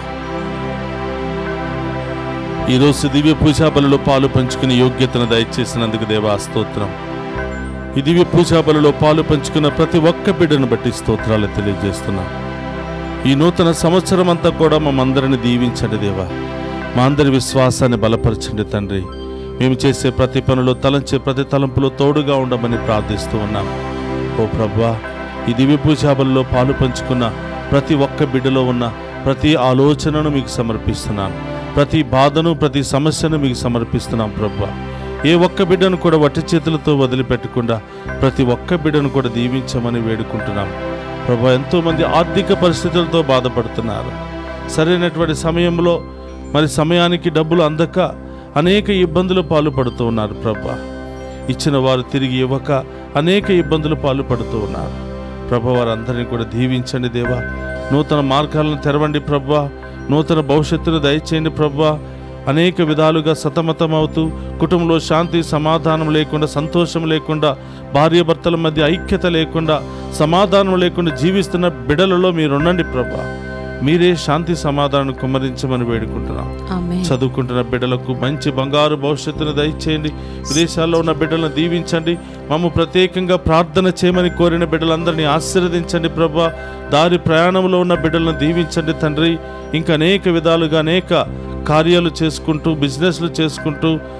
ఈరోజు దివ్య పూజా బలలో పాలు పంచుకుని యోగ్యతను దయచేసినందుకు దేవా స్తోత్రం ఈ దివ్య పూజా బలలో పాలు పంచుకున్న ప్రతి ఒక్క బిడ్డను బట్టి స్తోత్రాలు తెలియజేస్తున్నాం ఈ నూతన సంవత్సరం అంతా కూడా మమ్మందరిని దీవించండి దేవా మా అందరి విశ్వాసాన్ని బలపరచండి తండ్రి మేము చేసే ప్రతి పనిలో తలంచే ప్రతి తలంపులో తోడుగా ఉండమని ప్రార్థిస్తూ ఉన్నాం ఓ ప్రభా ఈ దివ్య పూజాబల్లో పాలు పంచుకున్న ప్రతి ఒక్క బిడ్డలో ఉన్న ప్రతి ఆలోచనను మీకు సమర్పిస్తున్నాను ప్రతి బాధను ప్రతి సమస్యను మీకు సమర్పిస్తున్నాం ప్రభా ఏ ఒక్క బిడ్డను కూడా వట్టి చేతులతో వదిలిపెట్టకుండా ప్రతి ఒక్క బిడ్డను కూడా దీవించమని వేడుకుంటున్నాం ప్రభా ఎంతోమంది ఆర్థిక పరిస్థితులతో బాధపడుతున్నారు సరైనటువంటి సమయంలో మరి సమయానికి డబ్బులు అందక అనేక ఇబ్బందులు పాల్పడుతూ ఉన్నారు ప్రభా ఇచ్చిన వారు తిరిగి ఇవ్వక అనేక ఇబ్బందులు పాల్పడుతూ ఉన్నారు ప్రభా వారందరినీ కూడా దీవించండి దేవా నూతన మార్గాలను తెరవండి ప్రభా నూతన భవిష్యత్తును దయచేయండి ప్రభా అనేక విధాలుగా సతమతమవుతూ కుటుంబంలో శాంతి సమాధానం లేకుండా సంతోషం లేకుండా భార్యాభర్తల మధ్య ఐక్యత లేకుండా సమాధానం లేకుండా జీవిస్తున్న బిడలలో మీరుండండి ప్రభా మీరే శాంతి సమాధానం కుమ్మరించమని వేడుకుంటున్నాం ఆమె చదువుకుంటున్న బిడ్డలకు మంచి బంగారు భవిష్యత్తును దయచేయండి విదేశాల్లో ఉన్న బిడ్డలను దీవించండి మమ్మ ప్రత్యేకంగా ప్రార్థన చేయమని కోరిన బిడ్డలందరినీ ఆశీర్వదించండి ప్రభా దారి ప్రయాణంలో ఉన్న బిడ్డలను దీవించండి తండ్రి ఇంకా అనేక విధాలుగా అనేక కార్యాలు చేసుకుంటూ బిజినెస్లు చేసుకుంటూ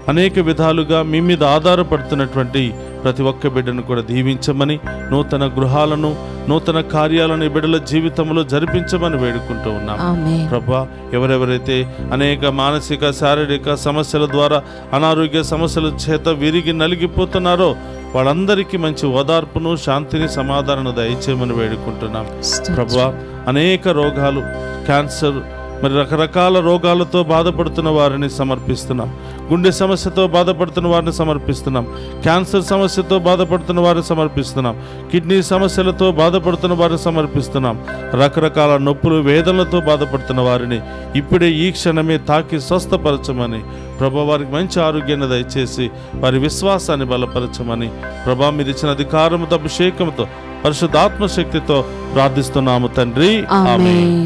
అనేక విధాలుగా మీ మీద ఆధారపడుతున్నటువంటి ప్రతి ఒక్క బిడ్డను కూడా దీవించమని నూతన గృహాలను నూతన కార్యాలను ఈ బిడ్డల జీవితంలో జరిపించమని వేడుకుంటూ ఉన్నాం ఆమె ప్రభా ఎవరెవరైతే అనేక మానసిక శారీరక సమస్యల ద్వారా అనారోగ్య సమస్యల చేత విరిగి నలిగిపోతున్నారో వాళ్ళందరికీ మంచి ఓదార్పును శాంతిని సమాధానం దయచేయమని వేడుకుంటున్నాం ప్రభా అనేక రోగాలు క్యాన్సర్ మరి రకరకాల రోగాలతో బాధపడుతున్న వారిని సమర్పిస్తున్నాం గుండె సమస్యతో బాధపడుతున్న వారిని సమర్పిస్తున్నాం క్యాన్సర్ సమస్యతో బాధపడుతున్న వారిని సమర్పిస్తున్నాం కిడ్నీ సమస్యలతో బాధపడుతున్న వారిని సమర్పిస్తున్నాం రకరకాల నొప్పులు వేదనలతో బాధపడుతున్న వారిని ఇప్పుడే ఈ క్షణమే తాకి స్వస్థపరచమని ప్రభా వారికి మంచి ఆరోగ్యాన్ని దయచేసి వారి విశ్వాసాన్ని బలపరచమని ప్రభా మీరు ఇచ్చిన అధికారముతో అభిషేకంతో పరిశుద్ధాత్మ శక్తితో ప్రార్థిస్తున్నాము తండ్రి ఆమె ఆమెన్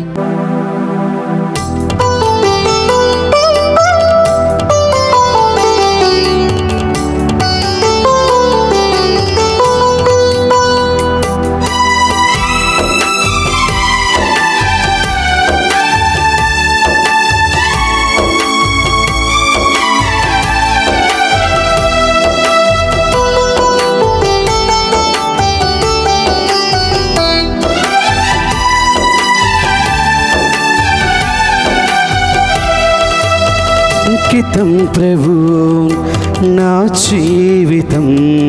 అంకితం ప్రభు నా జీవితం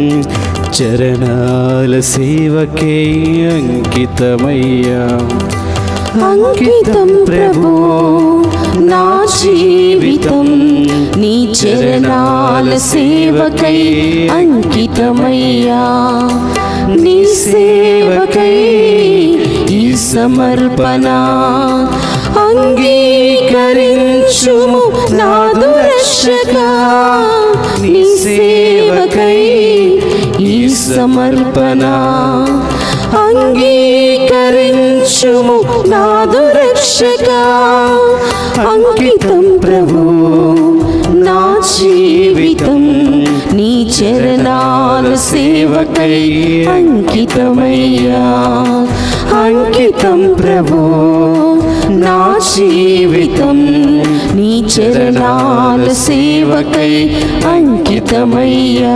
చరణాల సేవకే అంకితమయ్యా అంకితం ప్రభు నా జీవితం నీ చరణాల సేవకై అంకితమయ్యా నీ సేవకై ఈ సమర్పణ అంగీకరించుము నా దురక్షక నీ సేవకై ఈ సమర్పణ అంగీకరించుము నాదు రక్షక అంకితం ప్రభు నా జీవితం నీ చరణాల సేవకై అంకితమయ్యా అంకితం ప్రభు నా జీవితం నీ చరణాల సేవకై అంకితమయ్యా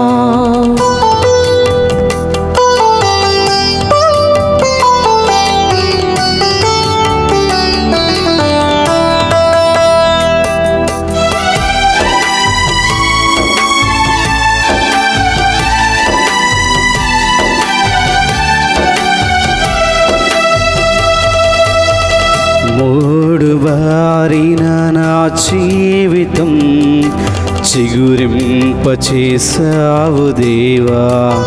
మూడు బారిన నా జీవితం చిగురింపచేసావు దేవా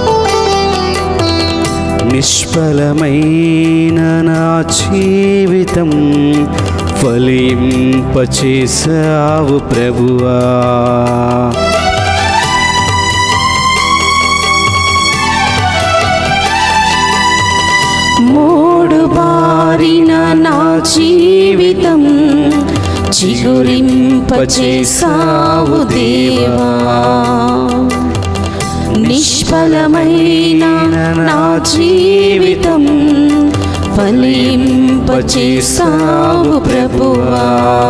నిష్ఫలమైన నా జీవితం ఫలింపచేసావు ప్రభువా మూడు బారిన నా జీవితం చిగురింపచేసావు దేవా నిష్ఫలమైన నా జీవితం ఫలింపచేసావు ప్రభువా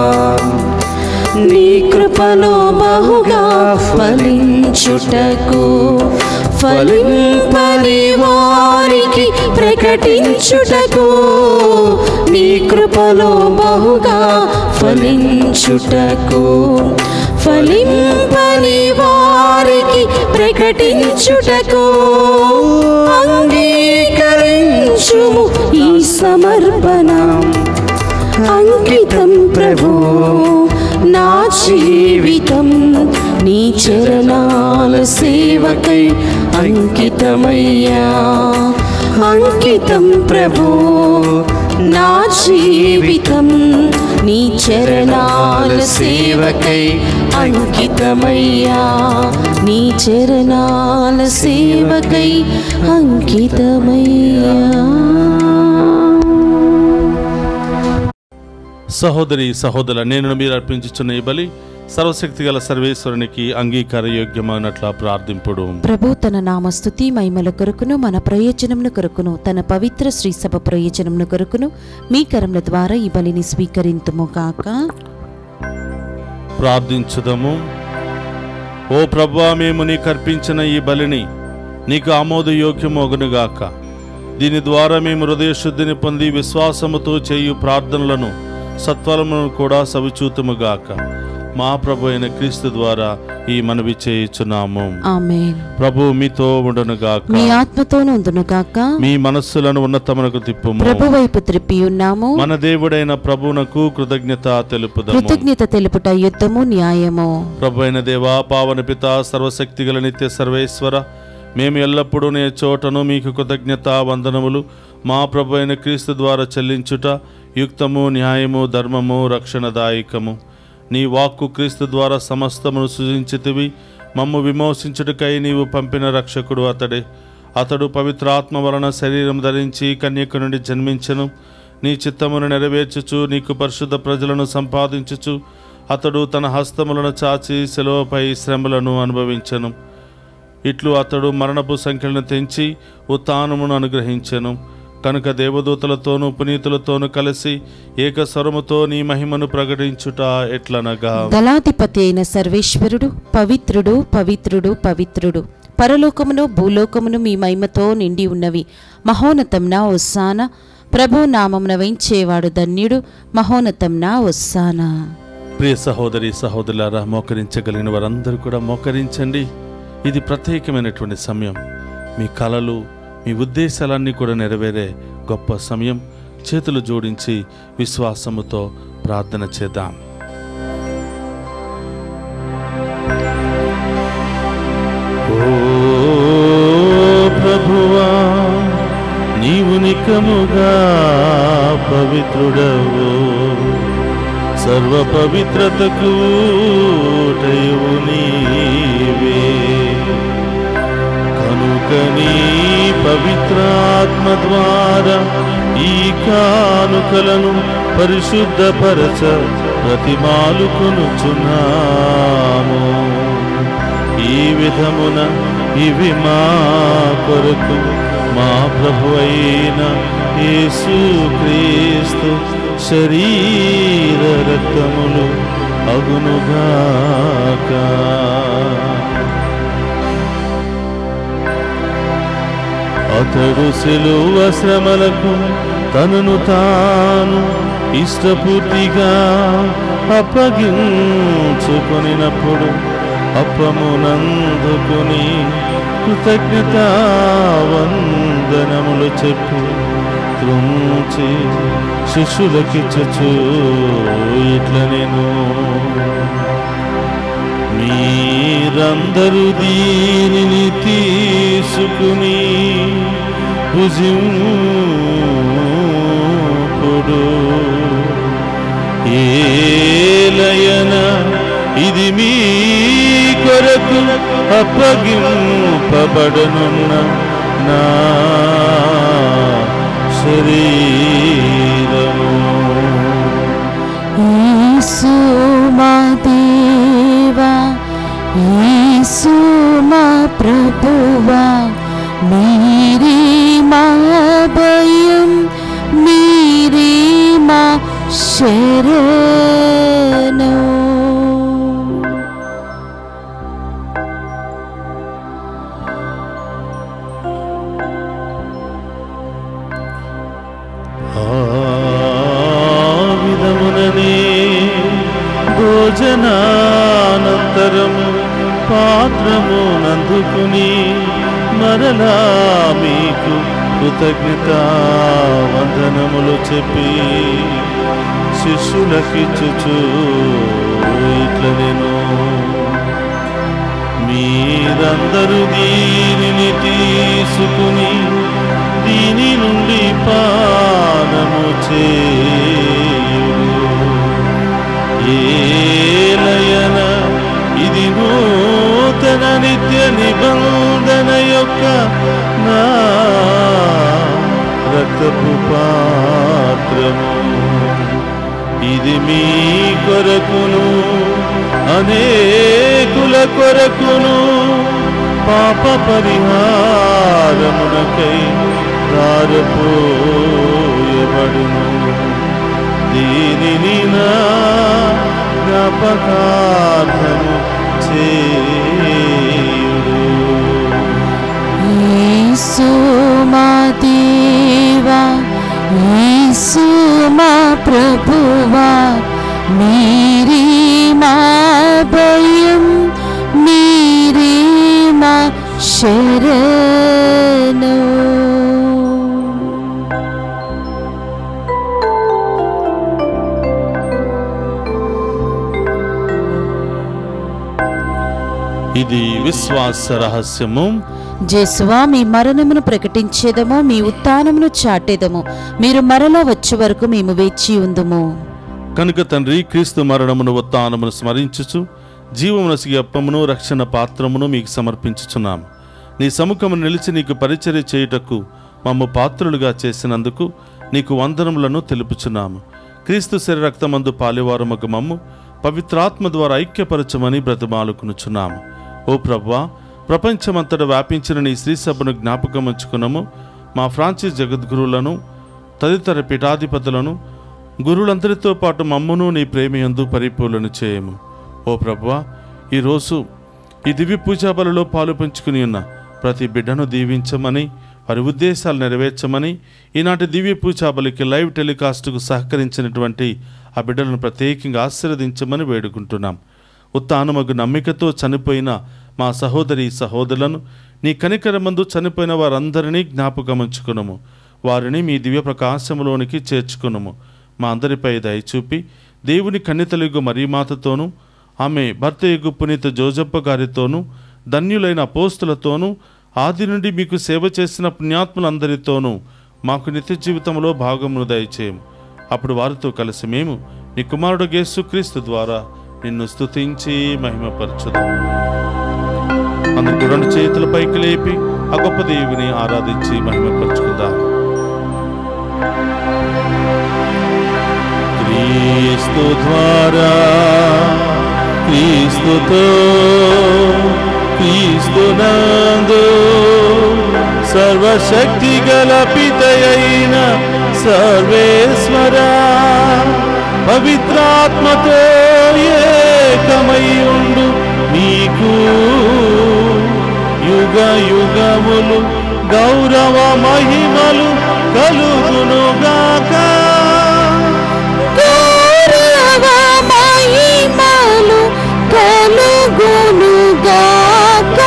నీ కృపలో బహుగా ఫలించుటకు ఫలింపని వారికి ప్రకటించుటకు నీ కృపలో బహుగా ఫలించుటకు ఫలింపని వారికి ప్రకటించుటకు అంగీకరించుము ఈ సమర్పణ అంకితం ప్రభు నా జీవితం నీ చరణాల సేవకై అంకితమయ్యా అంకితం ప్రభు నా జీవితం నీ చరణాల సేవకై అంకితమయ్యా నీ చరణాల సేవకై అంకితమయ్యా సహోదరి సహోదరుల నేను మీరు అర్పించుచున్న ఈ బలి సర్వశక్తి గల సర్వేశ్వరునికి అంగీకార యోగ్యమైనట్ల ప్రార్థింపుడు ప్రభు తన నామస్తుతి మహిమల కొరకును మన ప్రయోజనముల కొరకును తన పవిత్ర శ్రీ సభ ప్రయోజనముల కొరకును మీ కరముల ద్వారా ఈ బలిని స్వీకరింతుము కాక ప్రార్థించుదము ఓ ప్రభా మేము నీకు అర్పించిన ఈ బలిని నీకు ఆమోదయోగ్యమోగునుగాక దీని ద్వారా మేము హృదయ శుద్ధిని పొంది విశ్వాసముతో చేయు ప్రార్థనలను సత్వరములను కూడా సవిచూతముగాక మా ప్రభు అయిన క్రీస్తు ద్వారా ఈ మనవి చేయుచున్నాము ఆమేన్ ప్రభు మీతో ఉండునుగాక మీ ఆత్మతోను ఉందునుగాక మీ మనస్సులను ఉన్నతమునకు తిప్పుము ప్రభు వైపు త్రిప్పి ఉన్నాము మన దేవుడైన ప్రభువునకు కృతజ్ఞత తెలుపుదము కృతజ్ఞత తెలుపుట యుద్ధము న్యాయము ప్రభు అయిన దేవా పావన పిత సర్వశక్తి గల నిత్య సర్వేశ్వర మేము ఎల్లప్పుడూ నే చోటను మీకు కృతజ్ఞత వందనములు మా ప్రభు అయిన క్రీస్తు ద్వారా చెల్లించుట యుక్తము న్యాయము ధర్మము రక్షణదాయకము నీ వాక్కు క్రీస్తు ద్వారా సమస్తమును సృజించితివి మమ్ము విమోచించుటకై నీవు పంపిన రక్షకుడు అతడే అతడు పవిత్రాత్మ వలన శరీరం ధరించి కన్యక నుండి జన్మించెను నీ చిత్తమును నెరవేర్చుచు నీకు పరిశుద్ధ ప్రజలను సంపాదించుచు అతడు తన హస్తములను చాచి సెలవుపై శ్రమలను అనుభవించెను ఇట్లు అతడు మరణపు సంఖ్యలను తెంచి ఉత్థానమును అనుగ్రహించెను కనుక దేవదూతలతోనూ పునీతులతోనూ కలిసి ఏకస్వరముతో నీ మహిమను ప్రకటించుట ఎట్లనగా దళాధిపతి అయిన సర్వేశ్వరుడు పవిత్రుడు పవిత్రుడు పవిత్రుడు పరలోకమును భూలోకమును మీ మహిమతో నిండి ఉన్నవి మహోన్నతంన ఒస్సాన ప్రభు నామమున వేంచేవాడు ధన్యుడు మహోన్నతంన ఒస్సాన ప్రియ సహోదరి సహోదరులారా మోకరించగలిగిన వారందరూ కూడా మోకరించండి ఇది ప్రత్యేకమైనటువంటి సమయం మీ కలలు మీ ఉద్దేశాలన్నీ కూడా నెరవేరే గొప్ప సమయం చేతులు జోడించి విశ్వాసముతో ప్రార్థన చేద్దాం ఓ ప్రభువా నీవు నికముగా పవిత్రుడవు సర్వ పవిత్రతకు ఊటయు నీవే కనుక నీ పవిత్రాత్మ ద్వారా ఈ కానుకలను పరిశుద్ధపరచ ప్రతిమాలు కొనుచున్నాము ఈ విధమున ఇవి మా కొరకు మా ప్రభు అయిన యేసుక్రీస్తు శరీర రక్తములు అగునుగాక అతడు సిలువ శ్రమలకు తనను తాను ఇష్టపూర్తిగా అప్పగించుకొనినప్పుడు అప్పమునందుకుని కృతజ్ఞత వందనములు చెప్పి త్రుంచి శిష్యులకిచ్చుచు ఇట్ల నేను మీరందరూ దీనిని తీసుకుని భుజింపుడు ఏలయన ఇది మీ కొరకు అప్పగింపబడనున్న నా శరీరము యేసు మా దేవా యేసు మా ప్రభువా మీరే మా భయం మీరే మా శరణం ఆ విధముననే భోజనానంతరము పాత్రము నందుకుని మరలా మీకు కృతజ్ఞత వందనములు చెప్పి శిష్యులకిచ్చుచు ఇట్ల నేను మీరందరూ దీనిని తీసుకుని దీని నుండి పానము చేయుడు ఏలయన ఇది నూతన నిత్య నిబంధన యొక్క నా రక్తపు పాత్రము ఇది మీ కొరకును అనేకుల కొరకును పాప పరిహారమునకై దారపోయబడును దీనిని నా జ్ఞాపకార్థము చేయుడు శరణు ఇది విశ్వాస రహస్యము జేసువా మీ మరణమును ప్రకటించేదము మీ ఉత్థానమును చాటేదము మీరు మరలా వచ్చే వరకు మేము వేచి ఉందుము కనుక తండ్రి క్రీస్తు మరణమును ఉత్థానమును స్మరించుచు జీవమునసి అప్పమును రక్షణ పాత్రమును మీకు సమర్పించుచున్నాము నీ సముఖమును నిలిచి నీకు పరిచర్య చేయుటకు మమ్ము పాత్రులుగా చేసినందుకు నీకు వందనములను తెలుపుచున్నాము క్రీస్తు శరీర రక్తమందు పాలివారమగు మమ్ము పవిత్రాత్మ ద్వారా ఐక్యపరచమని బ్రతిమాలుకునుచున్నాము ఓ ప్రభువా ప్రపంచమంతటా వ్యాపించిన నీ శ్రీ సభను జ్ఞాపకం ఉంచుకున్నాము మా ఫ్రాన్సిస్ జగద్గురువులను తదితర పీఠాధిపతులను గురువులందరితో పాటు మమ్మను నీ ప్రేమయందు పరిపూర్ణను చేయము ఓ ప్రభువా ఈరోజు ఈ దివ్య పూజా బలలో పాలు పంచుకుని ఉన్న ప్రతి బిడ్డను దీవించమని వారి ఉద్దేశాలు నెరవేర్చమని ఈనాటి దివ్య పూజా బలికి లైవ్ టెలికాస్ట్కు సహకరించినటువంటి ఆ బిడ్డలను ప్రత్యేకంగా ఆశీర్వదించమని వేడుకుంటున్నాం ఉత్తానమగు నమ్మికతో చనిపోయిన మా సహోదరి సహోదరులను నీ కనికరమందు చనిపోయిన వారందరినీ జ్ఞాపకముంచుకునము వారిని మీ దివ్య ప్రకాశములోనికి చేర్చుకునము మా అందరిపై దయచూపి దేవుని కన్నితలుగు మరియమాతతోనూ ఆమె భర్త ఎగు పునీత జోజప్ప గారితోనూ ధన్యులైన అపోస్తులతోనూ ఆది నుండి మీకు సేవ చేసిన పుణ్యాత్ములందరితోనూ మాకు నిత్య జీవితంలో భాగమును దయచేయము అప్పుడు వారితో కలిసి మేము నీ కుమారుడు యేసుక్రీస్తు ద్వారా నిన్ను స్తుతించి మహిమపరచుదాం అందరికి రెండు చేతుల పైకి లేపి ఆ గొప్ప దేవుని ఆరాధించి మహిమపరచుకుందాం క్రీస్తు ద్వారా క్రీస్తుతో క్రీస్తునందు సర్వశక్తి గల పితయైన సర్వేశ్వర పవిత్రాత్మతో ఏకమై ఉండు మీకు యుగ యుగములు గౌరవ మహిమలు కలుగునుగాక గౌరవ మహిమలు కలుగునుగాక.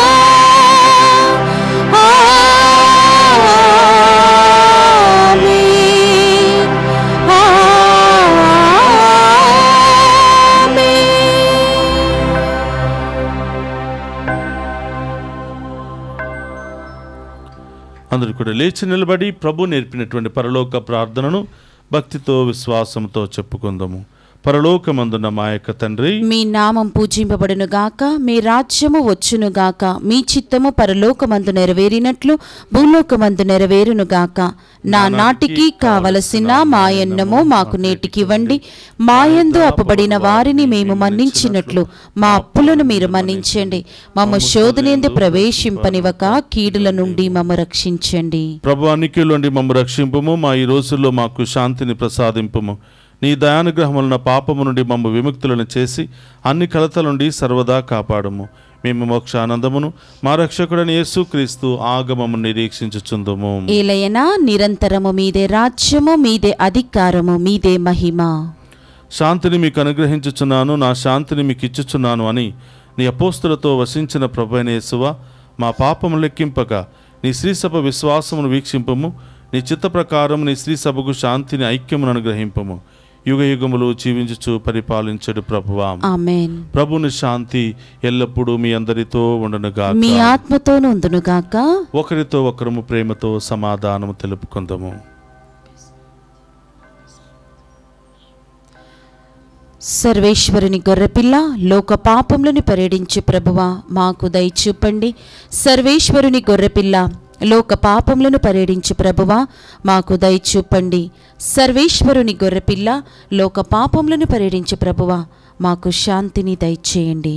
ఆమేన్. ఆమేన్. అందరూ కూడా లేచి నిలబడి ప్రభు నేర్పినటువంటి పరలోక ప్రార్థనను భక్తితో విశ్వాసంతో చెప్పుకుందాము పరలోకమందున్న మా యొక్క తండ్రి మీ నామం పూజింపబడును గాక మీ రాజ్యము వచ్చును గాక మీ చిత్తము పరలోకమందు నెరవేరినట్లు భూలోకమందు నెరవేరును గాక నా నాటికి కావలసిన మాయన్నము మాకు నేటికివ్వండి మాయందు అప్పబడిన వారిని మేము మన్నించినట్లు మా అప్పులను మీరు మన్నించండి మమ్మ శోధనేందు ప్రవేశింపనివ్వక కీడుల నుండి మమ్మ రక్షించండి ప్రభు అన్నికిలోండి మమ్మ రక్షింపము మా ఈ రోజుల్లో మాకు శాంతిని ప్రసాదింపము నీ దయానుగ్రహం వలన పాపము నుండి మమ్మ విముక్తులను చేసి అన్ని కలతల నుండి సర్వదా కాపాడము మేము మోక్ష ఆనందమును మా రక్షకుడని యేసుక్రీస్తు ఆగమము నిరీక్షించుచుందుము ఏలయనా నిరంతరము మీదే రాజ్యము మీదే అధికారము మీదే మహిమ శాంతిని మీకు అనుగ్రహించుచున్నాను నా శాంతిని మీకు ఇచ్చుచున్నాను అని నీ అపోస్తులతో వసించిన ప్రభు అయిన యేసువ మా పాపము లెక్కింపక నీ శ్రీసభ విశ్వాసమును వీక్షింపము నీ చిత్త ప్రకారం నీ శ్రీసభకు శాంతిని ఐక్యమును అనుగ్రహింపము యుగ యుగములు జీవించుచు పరిపాలించడు ప్రభువా ఆమెన్ ప్రభుని శాంతి ఎల్లప్పుడూ మీ అందరితో ఉండనుగా మీ ఆత్మతోను ఉందునుగాక ఒకరితో ఒకరము ప్రేమతో సమాధానము తెలుపుకుందాము సర్వేశ్వరుని గొర్రెపిల్ల లోక పాపములను పర్యటించి ప్రభువా మాకు దయచూపండి సర్వేశ్వరుని గొర్రెపిల్ల లోక పాపములను పర్యటించి ప్రభువా మాకు దయచూపండి సర్వేశ్వరుని గొర్రెపిల్ల లోక పాపములను పర్యటించి ప్రభువా మాకు శాంతిని దయచేయండి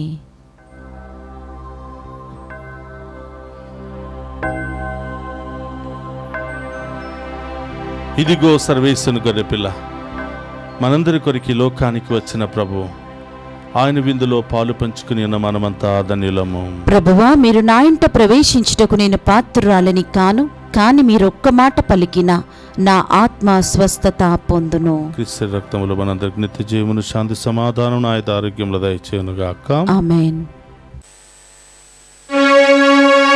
ఇదిగో సర్వేశ్వను గొర్రెపిల్ల మనందరి కొరికి లోకానికి వచ్చిన ప్రభు ఆయన విందులో పాలు పంచుకుని ఉన్న మనమంతా ధన్యులము ప్రభువా మీరు నా ఇంట ప్రవేశించుటకు నేను పాత్రురాలని కాను కాని మీరొక్క మాట పలికిన నా ఆత్మ స్వస్థత పొందును క్రీస్తు రక్తములు మనందరికి నిత్య జీవమును శాంతి సమాధానం ఆయన ఆరోగ్యంలో దయచేయనుగాక ఆమెన్ Thank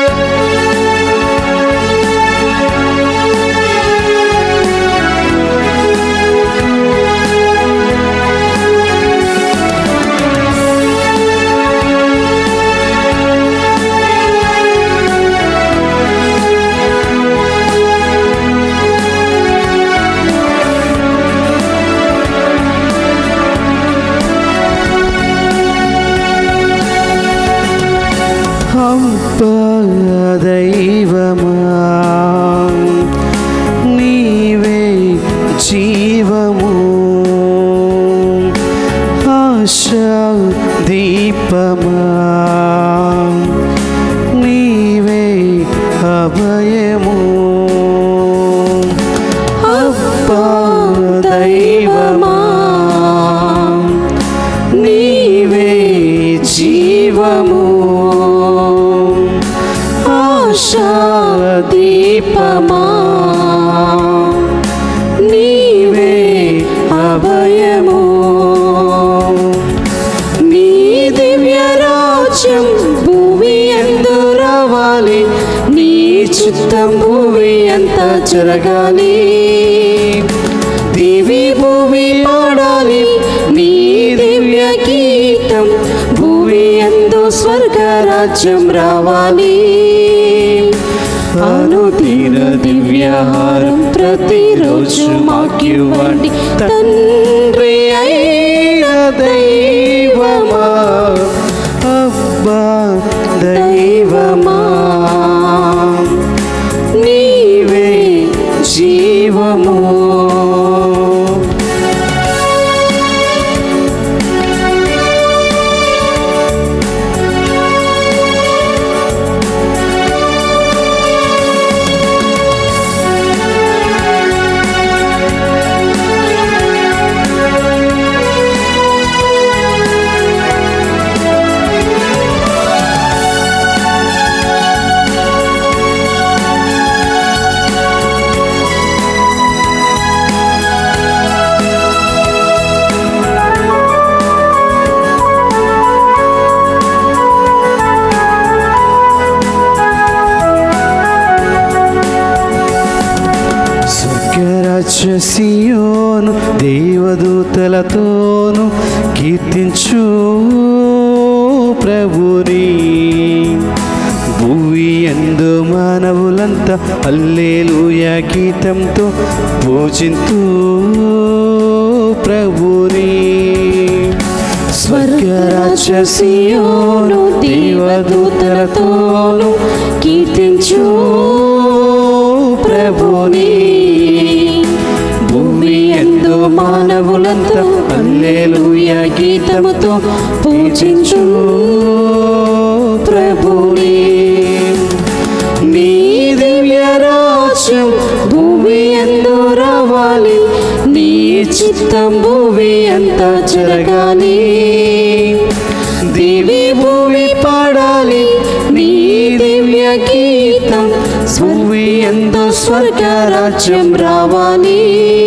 అబ్బా దైవమా నీవే జీవము ఆశా దీపమా నీవే అభయము అబ్బా దైవమా నీవే జీవము ఆశా దీపమా నీవే అభయము నీ దివ్య రాజ్యం భూమి ఎందు రావాలి నీ చిత్తం భూమి అంతా జరగాలి దివి భూమి పాడాలి నీ దివ్య గీతం భూమి ఎందు స్వర్గ రాజ్యం రావాలి అనుదిన దివ్యాహారం ప్రతిరోజు మాకివ్వండి తండ్రి అయిన దైవమా అబ్బా దైవమా నీవే జీవము స్వర్గరాజ్య సియోను దేవదూతలతోను కీర్తించు ప్రభుని భూమి ఎందు మానవులంతా అల్లేలుయ గీతంతో పూజింతు ప్రభుని స్వర్గరాజ్య సియోను దేవదూతలతోను కీర్తించు ప్రభుని భూమి ఎందు మానవులంతా అల్లేలుయ గీతముతో పూజించు ప్రభుని నీ దివ్య రాజ్యం భూమి ఎందు రావాలి నీ చిత్తం భూమి అంతా జరగాలి దివి భూమి పాడాలి నీ దివ్య గీతం భూమి ఎందు స్వర్గ రాజ్యం రావాలి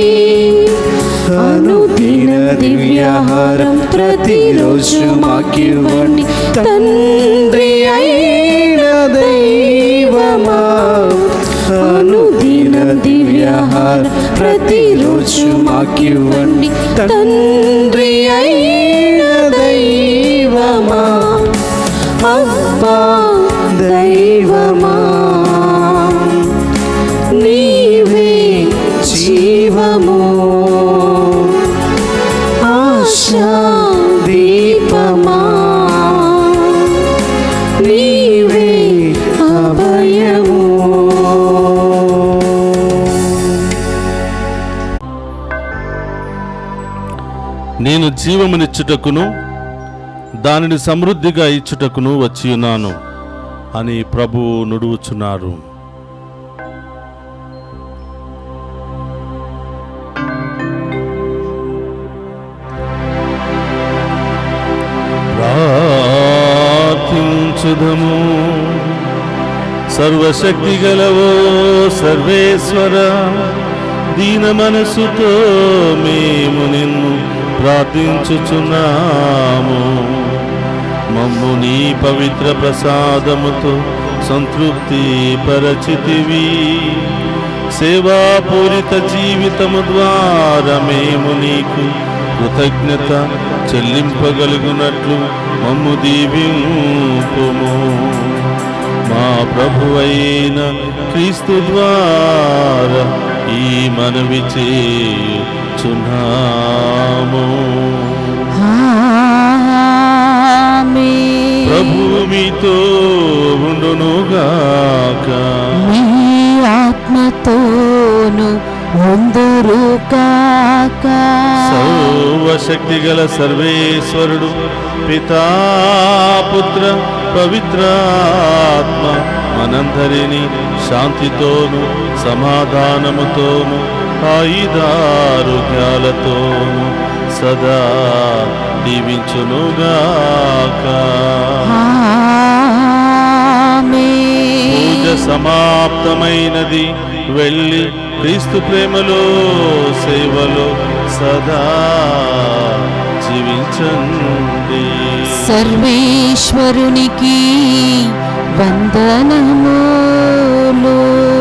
అనుదిన దివ్యాహారం ప్రతిరోజు మాకివ్వండి తండ్రి అయిన దైవమా అనుదిన దివ్యాహారం ప్రతిరోజు మాకివ్వండి తండ్రి అయిన దైవమా అబ్బా దైవమా నీవే జీవము ఆశా దీపమా నీవే అభయము నేను జీవమునిచ్చుటకును దానిని సమృద్ధిగా ఇచ్చుటకును వచ్చి ఉన్నాను అని ప్రభువు నుడువుచున్నారు ప్రార్థించుదము సర్వశక్తి గలవో సర్వేశ్వర దీన మనసుతో మేము నిన్ను ప్రార్థించుచున్నాము మమ్ము నీ పవిత్ర ప్రసాదముతో సంతృప్తి పరచితివి సేవాపూరిత జీవితము ద్వారా మేము నీకు కృతజ్ఞత చెల్లింపగలుగునట్లు మమ్ము దీవింపుము మా ప్రభువైన క్రీస్తు ద్వారా ఈ మనవి చేయుచున్నాము ఆమేన్ ప్రభు మీతో ఉండునుగాక మీ ఆత్మతోను ముందురు కాక సర్వశక్తి గల సర్వేశ్వరుడు పితా పుత్ర పవిత్రాత్మ మనందరినీ శాంతితోను సమాధానముతోను ఆయుధారోగ్యాలతోను సదా దీవించునుగాక పూజ ఆమేన్. సమాప్తమైనది వెళ్ళి క్రీస్తు ప్రేమలో సేవలో సదా జీవించండి సర్వేశ్వరునికి వందనములు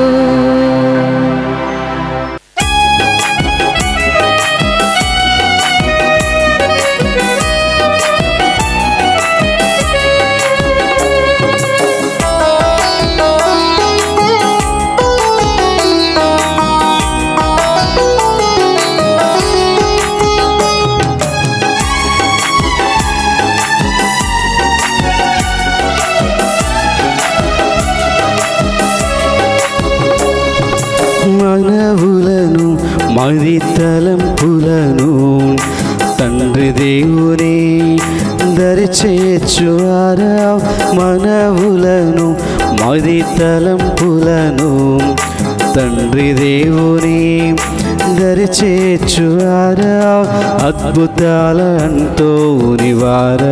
మనవులను మరి తలంపులను తండ్రి దేవుని దరిచేర్చువారా మనవులను మరి తలంపులను తండ్రి దేవుని దరిచేర్చువారా అద్భుతాల అంటూ నివారా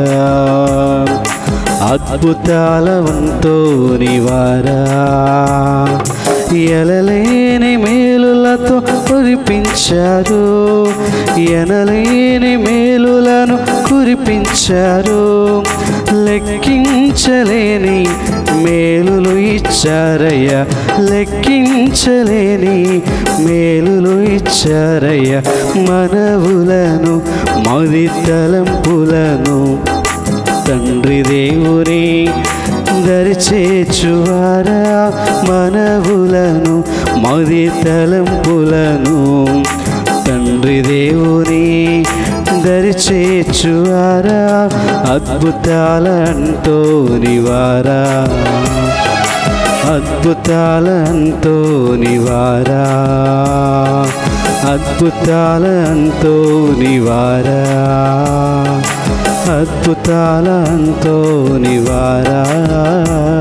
అద్భుతాలవంతో నివారా ఎలలేని మేలులతో కురిపించారు ఎనలేని మేలులను కురిపించారు లెక్కించలేని మేలులు ఇచ్చారయ్య లెక్కించలేని మేలులు ఇచ్చారయ్య మనవులను మది తలంపులను తండ్రి దేవుని దరిచేచువారా మనవులను మది తలంపులను తండ్రి దేవుని దరిచేచువారా అద్భుతాలంటూ నివారా అద్భుతాలంతో నివారా అద్భుతాలంతో నివారా అద్భుతాలంతో నివారా